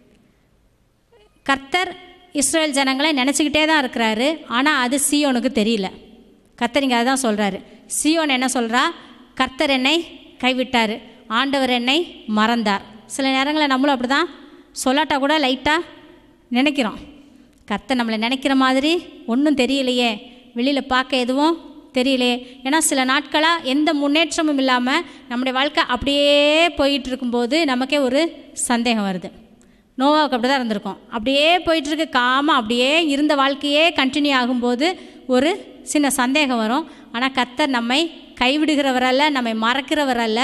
கர்த்தர் இஸ்ரேல் ஜனங்களை நினச்சிக்கிட்டே தான் இருக்கிறாரு ஆனால் அது சியோனுக்கு தெரியல கர்த்தர் இங்கே அதுதான் சொல்கிறாரு சியோன் என்ன சொல்கிறா கர்த்தர் என்னை கைவிட்டார் ஆண்டவர் என்னை மறந்தார் சில நேரங்களில் நம்மளும் அப்படி தான் சொல்லாட்டா கூட லைட்டாக நினைக்கிறோம் கர்த்தர் நம்மளை நினைக்கிற மாதிரி ஒன்றும் தெரியலையே வெளியில் பார்க்க எதுவும் தெரியலையே ஏன்னா சில நாட்களாக எந்த முன்னேற்றமும் இல்லாமல் நம்முடைய வாழ்க்கை அப்படியே போயிட்டு இருக்கும்போது நமக்கே ஒரு சந்தேகம் வருது நோவாவுக்கு அப்படி தான் இருந்திருக்கும் அப்படியே போயிட்டுருக்கு காம அப்படியே இருந்த வாழ்க்கையே கண்டினியூ ஆகும்போது ஒரு சின்ன சந்தேகம் வரும் ஆனால் கர்த்தர் நம்மை கைவிடுகிறவரல்ல நம்மை மறக்கிறவரல்ல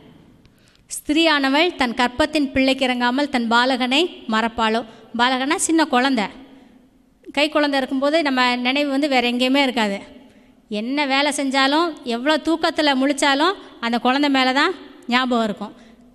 ஸ்திரீயானவள் தன் கற்பத்தின் பிள்ளைக்கு இறங்காமல் தன் பாலகனை மறப்பாளோ பாலகனா சின்ன குழந்தை கை குழந்தை இருக்கும்போது நம்ம நினைவு வந்து வேறு எங்கேயுமே இருக்காது என்ன வேலை செஞ்சாலும் எவ்வளோ தூக்கத்தில் முழிச்சாலும் அந்த குழந்தை மேலே தான் ஞாபகம் இருக்கும்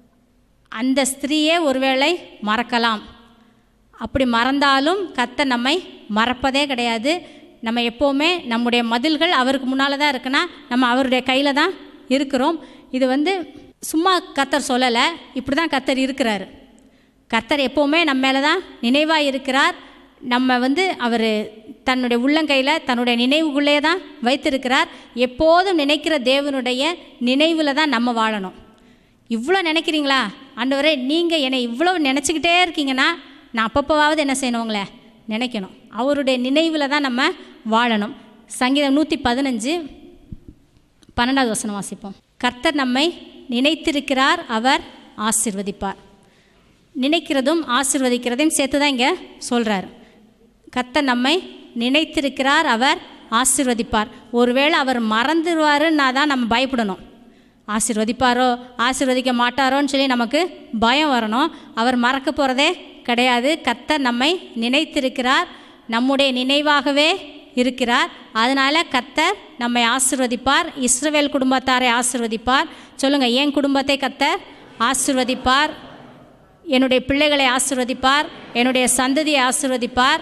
அந்த ஸ்திரீயே ஒருவேளை மறக்கலாம் அப்படி மறந்தாலும் கர்த்தர் நம்மை மறப்பதே கிடையாது நம்ம எப்போவுமே நம்முடைய மதில்கள் அவருக்கு முன்னால் தான் இருக்குன்னா நம்ம அவருடைய கையில் தான் இருக்கிறோம் இது வந்து சும்மா கர்த்தர் சொல்லலை இப்படி தான் கர்த்தர் இருக்கிறாரு கர்த்தர் எப்போவுமே நம்ம மேலே தான் நினைவாக இருக்கிறார் நம்ம வந்து அவர் தன்னுடைய உள்ளங்கையில் தன்னுடைய நினைவுக்குள்ளே தான் வைத்திருக்கிறார் எப்போதும் நினைக்கிற தேவனுடைய நினைவில் தான் நம்ம வாழணும் இவ்வளோ நினைக்கிறீங்களா ஆண்டவரே நீங்கள் என்னை இவ்வளோ நினச்சிக்கிட்டே இருக்கீங்கன்னா நான் அப்பப்போவாவது என்ன செய்யணும் உங்களை நினைக்கணும் அவருடைய நினைவில் தான் நம்ம வாழணும் சங்கீதம் நூற்றி பதினஞ்சு பன்னெண்டாவது வசனம் வாசிப்போம் கர்த்தர் நம்மை நினைத்திருக்கிறார் அவர் ஆசிர்வதிப்பார் நினைக்கிறதும் ஆசிர்வதிக்கிறதையும் சேர்த்து தான் இங்கே சொல்கிறார் கர்த்தர் நம்மை நினைத்திருக்கிறார் அவர் ஆசிர்வதிப்பார் ஒருவேளை அவர் மறந்துடுவாருன்னா தான் நம்ம பயப்படணும் ஆசிர்வதிப்பாரோ ஆசிர்வதிக்க மாட்டாரோன்னு சொல்லி நமக்கு பயம் வரணும் அவர் மறக்க போகிறதே கிடையாது கர்த்தர் நம்மை நினைத்திருக்கிறார் நம்முடைய நினைவாகவே இருக்கிறார் அதனால் கர்த்தர் நம்மை ஆசிர்வதிப்பார் இஸ்ரவேல் குடும்பத்தாரை ஆசிர்வதிப்பார் சொல்லுங்கள் என் குடும்பத்தை கர்த்தர் ஆசிர்வதிப்பார் என்னுடைய பிள்ளைகளை ஆசிர்வதிப்பார் என்னுடைய சந்ததியை ஆசிர்வதிப்பார்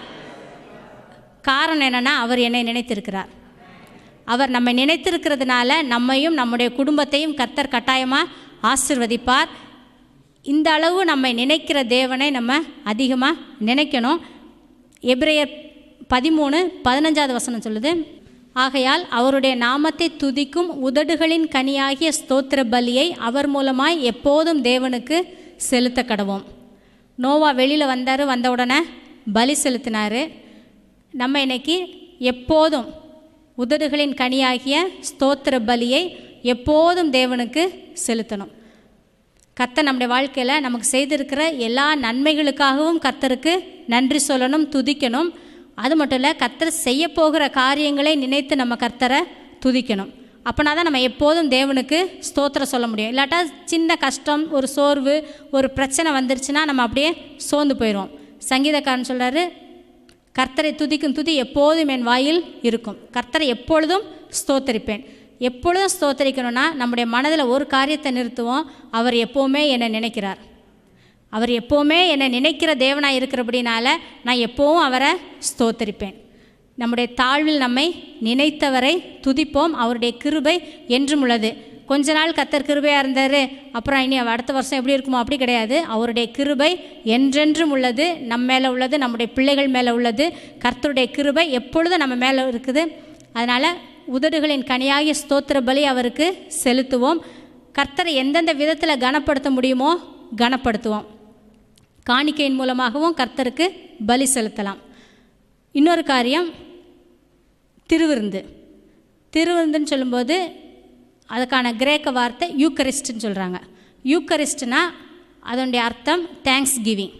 காரணம் என்னென்னா அவர் என்னை நினைத்திருக்கிறார் அவர் நம்மை நினைத்திருக்கிறதுனால நம்மையும் நம்முடைய குடும்பத்தையும் கர்த்தர் கட்டாயமாக ஆசிர்வதிப்பார் இந்த அளவு நம்மை நினைக்கிற தேவனை நம்ம அதிகமாக நினைக்கணும் எப்ரேயர் பதிமூணு பதினஞ்சாவது வசனம் சொல்லுது ஆகையால் அவருடைய நாமத்தை துதிக்கும் உதடுகளின் கனியாகிய ஸ்தோத்திர பலியை அவர் மூலமாய் எப்போதும் தேவனுக்கு செலுத்த கடவோம் நோவா வெளியில் வந்தார் வந்த உடனே பலி செலுத்தினார் நம்ம இன்னைக்கு எப்போதும் உதடுகளின் கனியாகிய ஸ்தோத்திர பலியை எப்போதும் தேவனுக்கு செலுத்தணும் கர்த்தர் நம்முடைய வாழ்க்கையில் நமக்கு செய்திருக்கிற எல்லா நன்மைகளுக்காகவும் கர்த்தருக்கு நன்றி சொல்லணும் துதிக்கணும் அது மட்டும் இல்லை கர்த்தர் செய்ய போகிற காரியங்களை நினைத்து நம்ம கர்த்தரை துதிக்கணும் அப்போனா தான் நம்ம எப்போதும் தேவனுக்கு ஸ்தோத்திரம் சொல்ல முடியும் இல்லாட்டா சின்ன கஷ்டம் ஒரு சோர்வு ஒரு பிரச்சனை வந்துருச்சுன்னா நம்ம அப்படியே சோர்ந்து போயிடுவோம் சங்கீதக்காரன் சொல்கிறாரு கர்த்தரை துதிக்கும் துதி எப்போதும் என் வாயில் இருக்கும் கர்த்தரை எப்பொழுதும் ஸ்தோத்தரிப்பேன் எப்பொழுதும் ஸ்தோத்தரிக்கணும்னா நம்முடைய மனதில் ஒரு காரியத்தை நிறுத்துவோம் அவர் எப்போவுமே என்னை நினைக்கிறார் அவர் எப்போவுமே என்னை நினைக்கிற தேவனாக இருக்கிறபடினால நான் எப்போவும் அவரை ஸ்தோத்தரிப்பேன் நம்முடைய தாழ்வில் நம்மை நினைத்தவரை துதிப்போம் அவருடைய கிருபை என்றும் உள்ளது கொஞ்ச நாள் கத்தர் கிருபையாக இருந்தார் அப்புறம் இனி அடுத்த வருஷம் எப்படி இருக்குமோ அப்படி கிடையாது அவருடைய கிருபை என்றென்றும் உள்ளது நம்ம மேலே உள்ளது நம்முடைய பிள்ளைகள் மேலே உள்ளது கர்த்தருடைய கிருபை எப்பொழுதும் நம்ம மேலே இருக்குது அதனால் உதடுகளின் கனியாகிய ஸ்தோத்திர பலி அவருக்கு செலுத்துவோம் கர்த்தரை எந்தெந்த விதத்தில் கனப்படுத்த முடியுமோ கனப்படுத்துவோம் காணிக்கையின் மூலமாகவும் கர்த்தருக்கு பலி செலுத்தலாம் இன்னொரு காரியம் திருவிருந்து திருவிருந்துன்னு சொல்லும்போது அதுக்கான கிரேக்க வார்த்தை யூக்கரிஸ்ட்னு சொல்கிறாங்க யூக்கரிஸ்ட்னா அதனுடைய அர்த்தம் தேங்க்ஸ் கிவிங்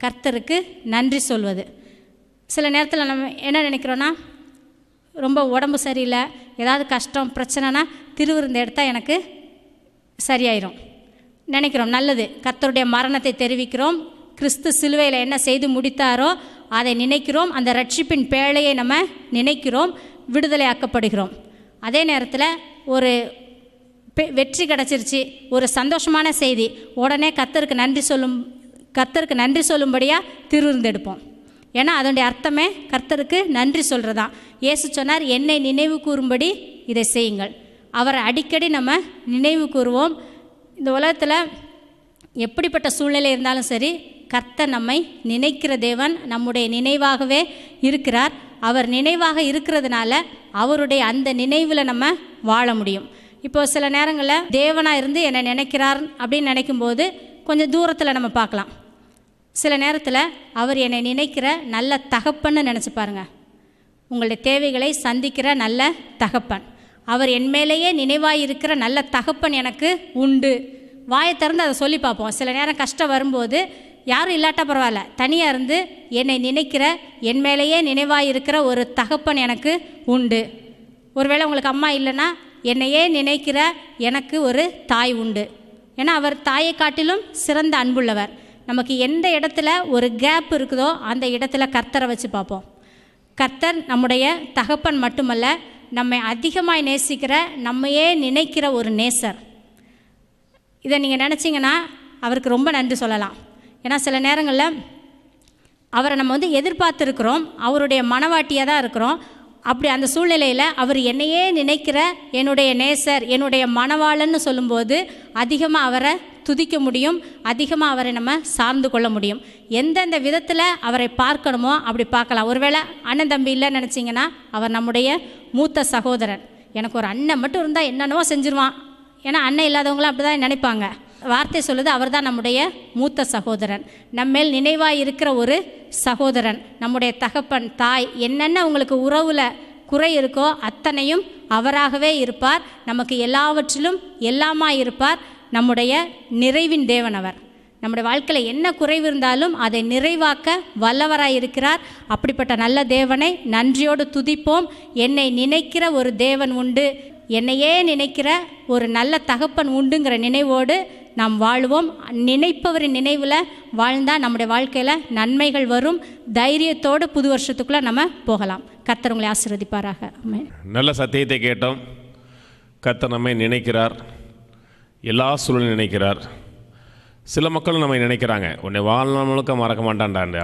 கர்த்தருக்கு நன்றி சொல்வது சில நேரத்தில் நம்ம என்ன நினைக்கிறோன்னா ரொம்ப உடம்பு சரியில்லை ஏதாவது கஷ்டம் பிரச்சனைனா திருவிருந்து எடுத்தால் எனக்கு சரியாயிரும் நினைக்கிறோம் நல்லது கர்த்தருடைய மரணத்தை தெரிவிக்கிறோம் கிறிஸ்து சிலுவையில் என்ன செய்து முடித்தாரோ அதை நினைக்கிறோம் அந்த ரட்சிப்பின் பேழையை நம்ம நினைக்கிறோம் விடுதலை ஆக்கப்படுகிறோம் அதே நேரத்தில் ஒரு பெ- வெற்றி கிடச்சிருச்சு ஒரு சந்தோஷமான செய்தி உடனே கர்த்தருக்கு நன்றி சொல்லும் கர்த்தருக்கு நன்றி சொல்லும்படியாக திருவிருந்தெடுப்போம் ஏன்னா அதனுடைய அர்த்தமே கர்த்தருக்கு நன்றி சொல்கிறதான் இயேசு சொன்னார் என்னை நினைவு கூறும்படி இதை செய்யுங்கள் அவரை அடிக்கடி நம்ம நினைவு கூறுவோம் இந்த உலகத்தில் எப்படிப்பட்ட சூழ்நிலை இருந்தாலும் சரி கர்த்தர் நம்மை நினைக்கிற தேவன் நம்முடைய நினைவாகவே இருக்கிறார் அவர் நினைவாக இருக்கிறதுனால அவருடைய அந்த நினைவில் நம்ம வாழ முடியும் இப்போ சில நேரங்களில் தேவனாக இருந்து என்னை நினைக்கிறார் அப்படின்னு நினைக்கும்போது கொஞ்சம் தூரத்தில் நம்ம பார்க்கலாம் சில நேரத்தில் அவர் என்னை நினைக்கிற நல்ல தகப்பன்னு நினச்சி பாருங்க உங்களுடைய தேவைகளை சந்திக்கிற நல்ல தகப்பன் அவர் என் மேலேயே நினைவாக இருக்கிற நல்ல தகப்பன் எனக்கு உண்டு வாயை திறந்து அதை சொல்லி பார்ப்போம் சில நேரம் கஷ்டம் வரும்போது யாரும் இல்லாட்டா பரவாயில்ல தனியாக இருந்து என்னை நினைக்கிற என் மேலேயே நினைவாக இருக்கிற ஒரு தகப்பன் எனக்கு உண்டு ஒருவேளை உங்களுக்கு அம்மா இல்லைன்னா என்னையே நினைக்கிற எனக்கு ஒரு தாய் உண்டு ஏன்னா அவர் தாயை காட்டிலும் சிறந்த அன்புள்ளவர் நமக்கு எந்த இடத்துல ஒரு கேப் இருக்குதோ அந்த இடத்துல கர்த்தரை வச்சு பார்ப்போம் கர்த்தர் நம்முடைய தகப்பன் மட்டுமல்ல நம்மை அதிகமாய் நேசிக்கிற நம்மையே நினைக்கிற ஒரு நேசர் இதை நீங்கள் நினச்சிங்கன்னா அவருக்கு ரொம்ப நன்றி சொல்லலாம் ஏன்னா சில நேரங்களில் அவரை நம்ம வந்து எதிர்பார்த்துருக்குறோம் அவருடைய மனவாட்டியாக தான் இருக்கிறோம் அப்படி அந்த சூழ்நிலையில் அவர் என்னையே நினைக்கிற என்னுடைய நேசர் என்னுடைய மணவாளன்னு சொல்லும்போது அதிகமாக அவரை துதிக்க முடியும் அதிகமாக அவரை நம்ம சார்ந்து கொள்ள முடியும் எந்தெந்த விதத்தில் அவரை பார்க்கணுமோ அப்படி பார்க்கலாம் ஒருவேளை அண்ணன் தம்பி இல்லைன்னு நினச்சிங்கன்னா அவர் நம்முடைய மூத்த சகோதரன் எனக்கு ஒரு அண்ணன் மட்டும் இருந்தால் என்னென்னவோ செஞ்சிருவான் ஏன்னா அண்ணன் இல்லாதவங்களும் அப்படி தான் நினைப்பாங்க வார்த்தை சொல்லுது அவர்தான் நம்முடைய மூத்த சகோதரன் நம்மேல் நினைவாய் இருக்கிற ஒரு சகோதரன் நம்முடைய தகப்பன் தாய் என்னென்ன உங்களுக்கு உறவில் குறை இருக்கோ அத்தனையும் அவராகவே இருப்பார் நமக்கு எல்லாவற்றிலும் எல்லாமாய் இருப்பார் நம்முடைய நிறைவின் தேவன் அவர் நம்முடைய வாழ்க்கையில் என்ன குறைவு இருந்தாலும் அதை நிறைவாக்க வல்லவராய் இருக்கிறார் அப்படிப்பட்ட நல்ல தேவனை நன்றியோடு துதிப்போம் என்னை நினைக்கிற ஒரு தேவன் உண்டு என்னையே நினைக்கிற ஒரு நல்ல தகப்பன் உண்டுங்கிற நினைவோடு நாம் வாழ்வோம் நினைப்பவரின் நினைவில் வாழ்ந்தால் நம்முடைய வாழ்க்கையில் நன்மைகள் வரும் தைரியத்தோடு புது வருஷத்துக்குள்ளே நம்ம போகலாம் கர்த்தர் உங்களை ஆசீர்வதிப்பாராக ஆமென் நல்ல சத்தியத்தை கேட்டோம் கர்த்தர் நம்மை நினைக்கிறார் எல்லா சூழலும் நினைக்கிறார் சில மக்கள் நம்மை நினைக்கிறாங்க உன்னை வாழ்நாள் முழுக்க மறக்க மாட்டான்டா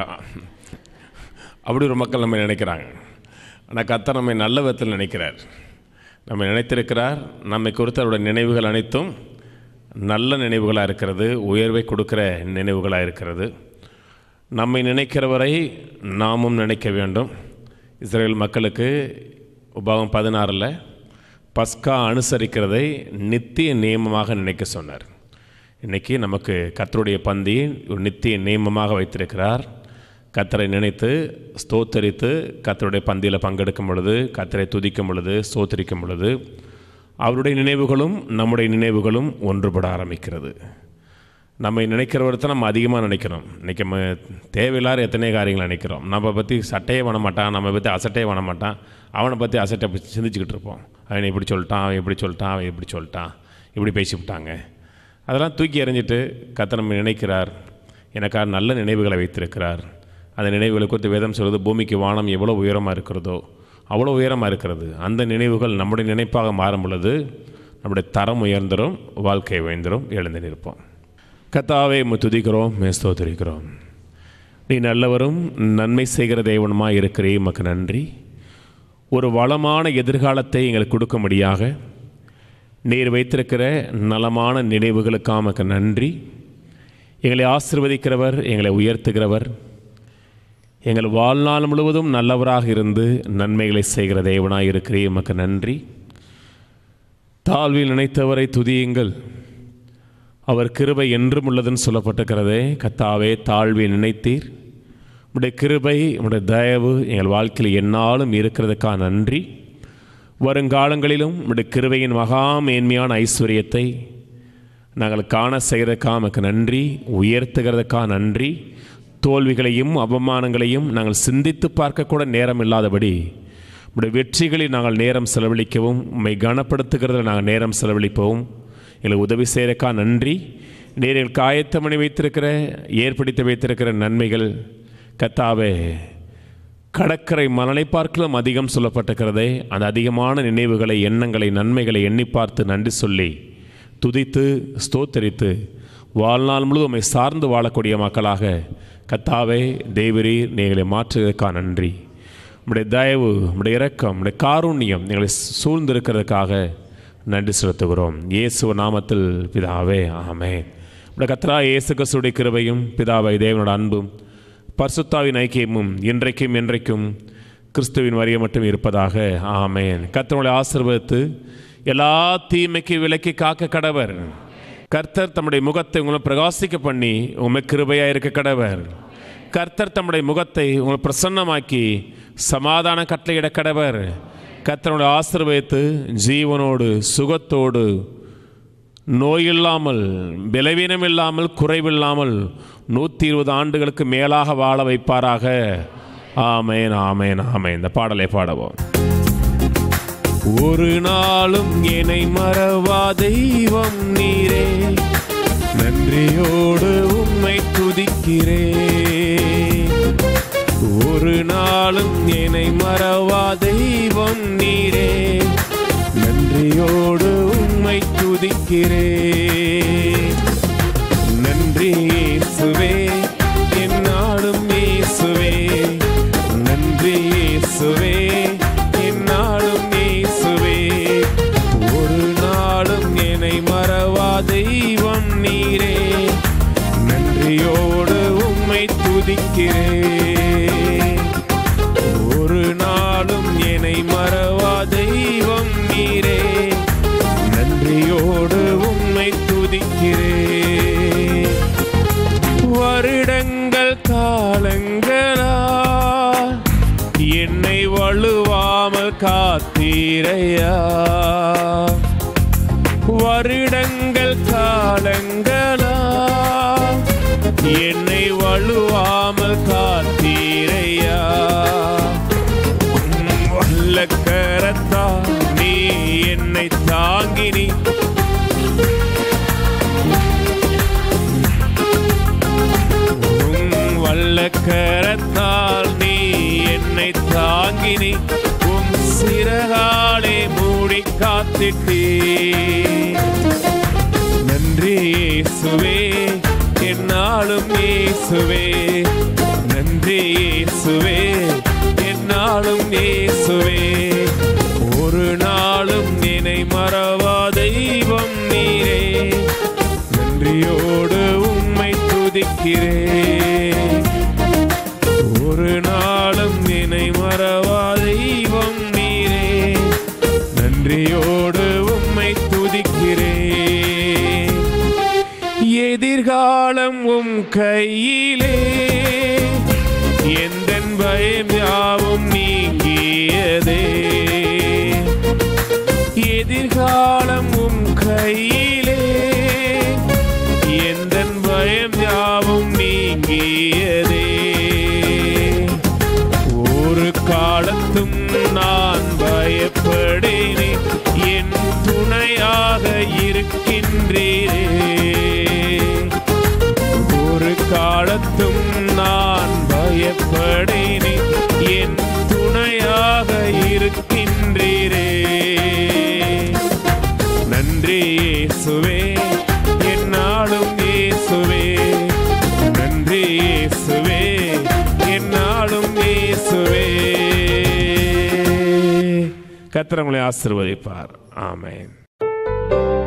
அப்படி ஒரு மக்கள் நம்ம நினைக்கிறாங்க ஆனால் கர்த்தர் நம்மை நல்ல விதத்தில் நினைக்கிறார் நம்மை நினைத்திருக்கிறார் நம்மை குறித்த அவருடைய நினைவுகள் அனைத்தும் நல்ல நினைவுகளாக இருக்கிறது உயர்வை கொடுக்கிற நினைவுகளாக இருக்கிறது நம்மை நினைக்கிறவரை நாமும் நினைக்க வேண்டும் இஸ்ரேல் மக்களுக்கு உபாகம் பதினாறில் பஸ்கா அனுசரிக்கிறதை நித்திய நியமமாக நினைக்க சொன்னார் இன்றைக்கி நமக்கு கர்த்தருடைய பந்தி ஒரு நித்திய நியமமாக வைத்திருக்கிறார் கத்தரை நினைத்து ஸ்தோத்தரித்து கத்தருடைய பந்தியில் பங்கெடுக்கும் பொழுது கத்தரை துதிக்கும் பொழுது ஸ்தோத்தரிக்கும் பொழுது அவருடைய நினைவுகளும் நம்முடைய நினைவுகளும் ஒன்றுபட ஆரம்பிக்கிறது நம்மை நினைக்கிறவர்த்த நம்ம அதிகமாக நினைக்கிறோம் இன்றைக்கி நம்ம தேவையில்லாத எத்தனை காரியங்களை நினைக்கிறோம் நம்ம பற்றி சட்டையே பண்ண மாட்டான் நம்ம பற்றி அசட்டையே பண்ண மாட்டான் அவனை பற்றி அசட்டை பற்றி சிந்திச்சுக்கிட்டு இருப்போம் அவன் இப்படி சொல்லிட்டான் அவன் இப்படி சொல்லிட்டான் அவன் இப்படி சொல்லிட்டான் இப்படி பேசிவிட்டாங்க அதெல்லாம் தூக்கி எறிஞ்சிட்டு கத்த நம்ம நினைக்கிறார் எனக்காக நல்ல நினைவுகளை வைத்திருக்கிறார் அந்த நினைவுகளை குறித்து வேதம் சொல்வது பூமிக்கு வானம் எவ்வளோ உயரமாக இருக்கிறதோ அவ்வளோ உயரமாக இருக்கிறது அந்த நினைவுகள் நம்முடைய நினைப்பாக மாறும் பொழுது நம்முடைய தரம் உயர்ந்துரும் வாழ்க்கை உயர்ந்துரும் எழுந்து நிற்போம் கத்தாவே உம்மை துதிக்கிறோம் மேஸ்தோத்திரிக்கிறோம் நீ நல்லவரும் நன்மை செய்கிற தெய்வனுமாய் இருக்கிறே உமக்கு நன்றி ஒரு வளமான எதிர்காலத்தை எங்களுக்கு கொடுக்கும்படியாக நீர் வைத்திருக்கிற நலமான நினைவுகளுக்காக உமக்கு நன்றி எங்களை ஆசிர்வதிக்கிறவர் எங்களை உயர்த்துகிறவர் எங்கள் வாழ்நாள் முழுவதும் நல்லவராக இருந்து நன்மைகளை செய்கிற தேவனாய் இருக்கிறே உமக்கு நன்றி தாழ்வில் நினைத்தவரை துதியுங்கள் அவர் கிருபை என்றும் உள்ளதுன்னு சொல்லப்பட்டிருக்கிறதே கத்தாவே தாழ்வை நினைத்தீர் உடைய கிருபை உடைய தயவு எங்கள் வாழ்க்கையில் என்னாலும் இருக்கிறதுக்காக நன்றி வருங்காலங்களிலும் உடைய கிருபையின் மகா மேன்மையான ஐஸ்வர்யத்தை நாங்கள் காண செய்கிறதுக்காக நமக்கு நன்றி உயர்த்துகிறதுக்காக நன்றி தோல்விகளையும் அவமானங்களையும் நாங்கள் சிந்தித்து பார்க்கக்கூட நேரம் இல்லாதபடி உடைய வெற்றிகளில் நாங்கள் நேரம் செலவழிக்கவும் உம்மை கனப்படுத்துகிறதில் நாங்கள் நேரம் செலவழிப்போம் எங்களுக்கு உதவி செய்கிறக்கா நன்றி நேரில் காயத்தமணி வைத்திருக்கிற ஏற்படுத்தி வைத்திருக்கிற நன்மைகள் கத்தாவே கடற்கரை மணலை பார்க்கலும் அதிகம் சொல்லப்பட்டிருக்கிறதே அந்த அதிகமான நினைவுகளை எண்ணங்களை நன்மைகளை எண்ணி பார்த்து நன்றி சொல்லி துதித்து ஸ்தோத்தரித்து வாழ்நாள் முழுவதும் உம்மை சார்ந்து வாழக்கூடிய மக்களாக கத்தாவே தேவரீர் நீங்களை மாற்றுவதற்காக நன்றி உம்முடைய தயவு உம்முடைய இரக்கம் உம்முடைய காருண்யம் எங்களை சூழ்ந்திருக்கிறதுக்காக நன்றி செலுத்துகிறோம் இயேசுவ நாமத்தில் பிதாவே ஆமே உடைய கத்ரா இயேசு கிறிஸ்துடைய கிருபையும் பிதாவை தேவனோட அன்பும் பரிசுத்தாவின் ஐக்கியமும் இன்றைக்கும் என்றைக்கும் கிறிஸ்துவின் வரிய மட்டும் இருப்பதாக ஆமேன் கர்த்தனுடைய ஆசீர்வதித்து எல்லா தீமைக்கு விலக்கி காக்க கடவர் கர்த்தர் தம்முடைய முகத்தை உங்களை பிரகாசிக்க பண்ணி உண்மை கிருபையாக இருக்க கடவர் கர்த்தர் தம்முடைய முகத்தை உங்களை பிரசன்னமாக்கி சமாதான கட்டளையிட கடவர் கர்த்தனுடைய ஆசீர்வதித்து ஜீவனோடு சுகத்தோடு நோயில்லாமல் பலவீனம் இல்லாமல் குறைவில்லாமல் நூற்றி இருபது ஆண்டுகளுக்கு மேலாக வாழ வைப்பாராக ஆமேன் ஆமேன் ஆமேன் இந்த பாடலை பாடவோம் ஒரு நாளும் என்னை மறவா தெய்வம் நீரே நன்றியோடு உம்மை துதிக்கிறே ஒரு நாளும் என்னை மறவா தெய்வம் நீரே நன்றியோடு உம்மை துதிக்கிறே நன்றி இயேசுவே என்னாலும் இயேசுவே நன்றி இயேசுவே என்னாலும் இயேசுவே ஒரு நாளும் என்னை மறவா தெய்வம் நீரே நன்றியோடு உம்மை துதிக்கிறே ஒரு நாளும் என்னை மறவா தெய்வம் நீரே நன்றியோடு உம்மை துதிக்கிறே வருடங்கள் காலங்களா என்னை வலுவாமல் காத்தீரையா வருடங்கள் காலங்களா என்னை வலுவாமல் காத்தீரையா உம் வல்ல கரத்தா நீ என்னை தாங்கினி உம் வல்ல கரத்தால் நீ என்னை தாங்கினி உம் சிறகாலே மூடி காத்திட்டே நன்றி இயேசுவே என்னாலும் இயேசுவே நன்றி இயேசுவே என்னாலும் இயேசுவே ஒரு நாளும் நினை மறவா தெய்வம் நீரே நன்றியோடு உம்மை துதிக்கிறேன் ஒரு நாளும் நினை மறவா தெய்வம் நீரே நன்றியோடு உம்மை துதிக்கிறேன் எதிர்காலம் உம் கையிலே எந்த பயம் யாவும் நீங்கியதே எதிர்காலம் உம் கையிலே எந்த பயம் யாவும் நீங்கியதே ஒரு காலத்தும் நான் பயப்படேனே என் துணையாக இருக்கின்றீரே ஒரு காலத்தும் நான் பயப்படேனே என் துணையாக இருக்கின்றீரே நன்றி இயேசுவே என்னாலும் இயேசுவே நன்றி இயேசுவே என்னாலும் இயேசுவே கத்திரங்களை ஆசிர்வதிப்பார் ஆமென்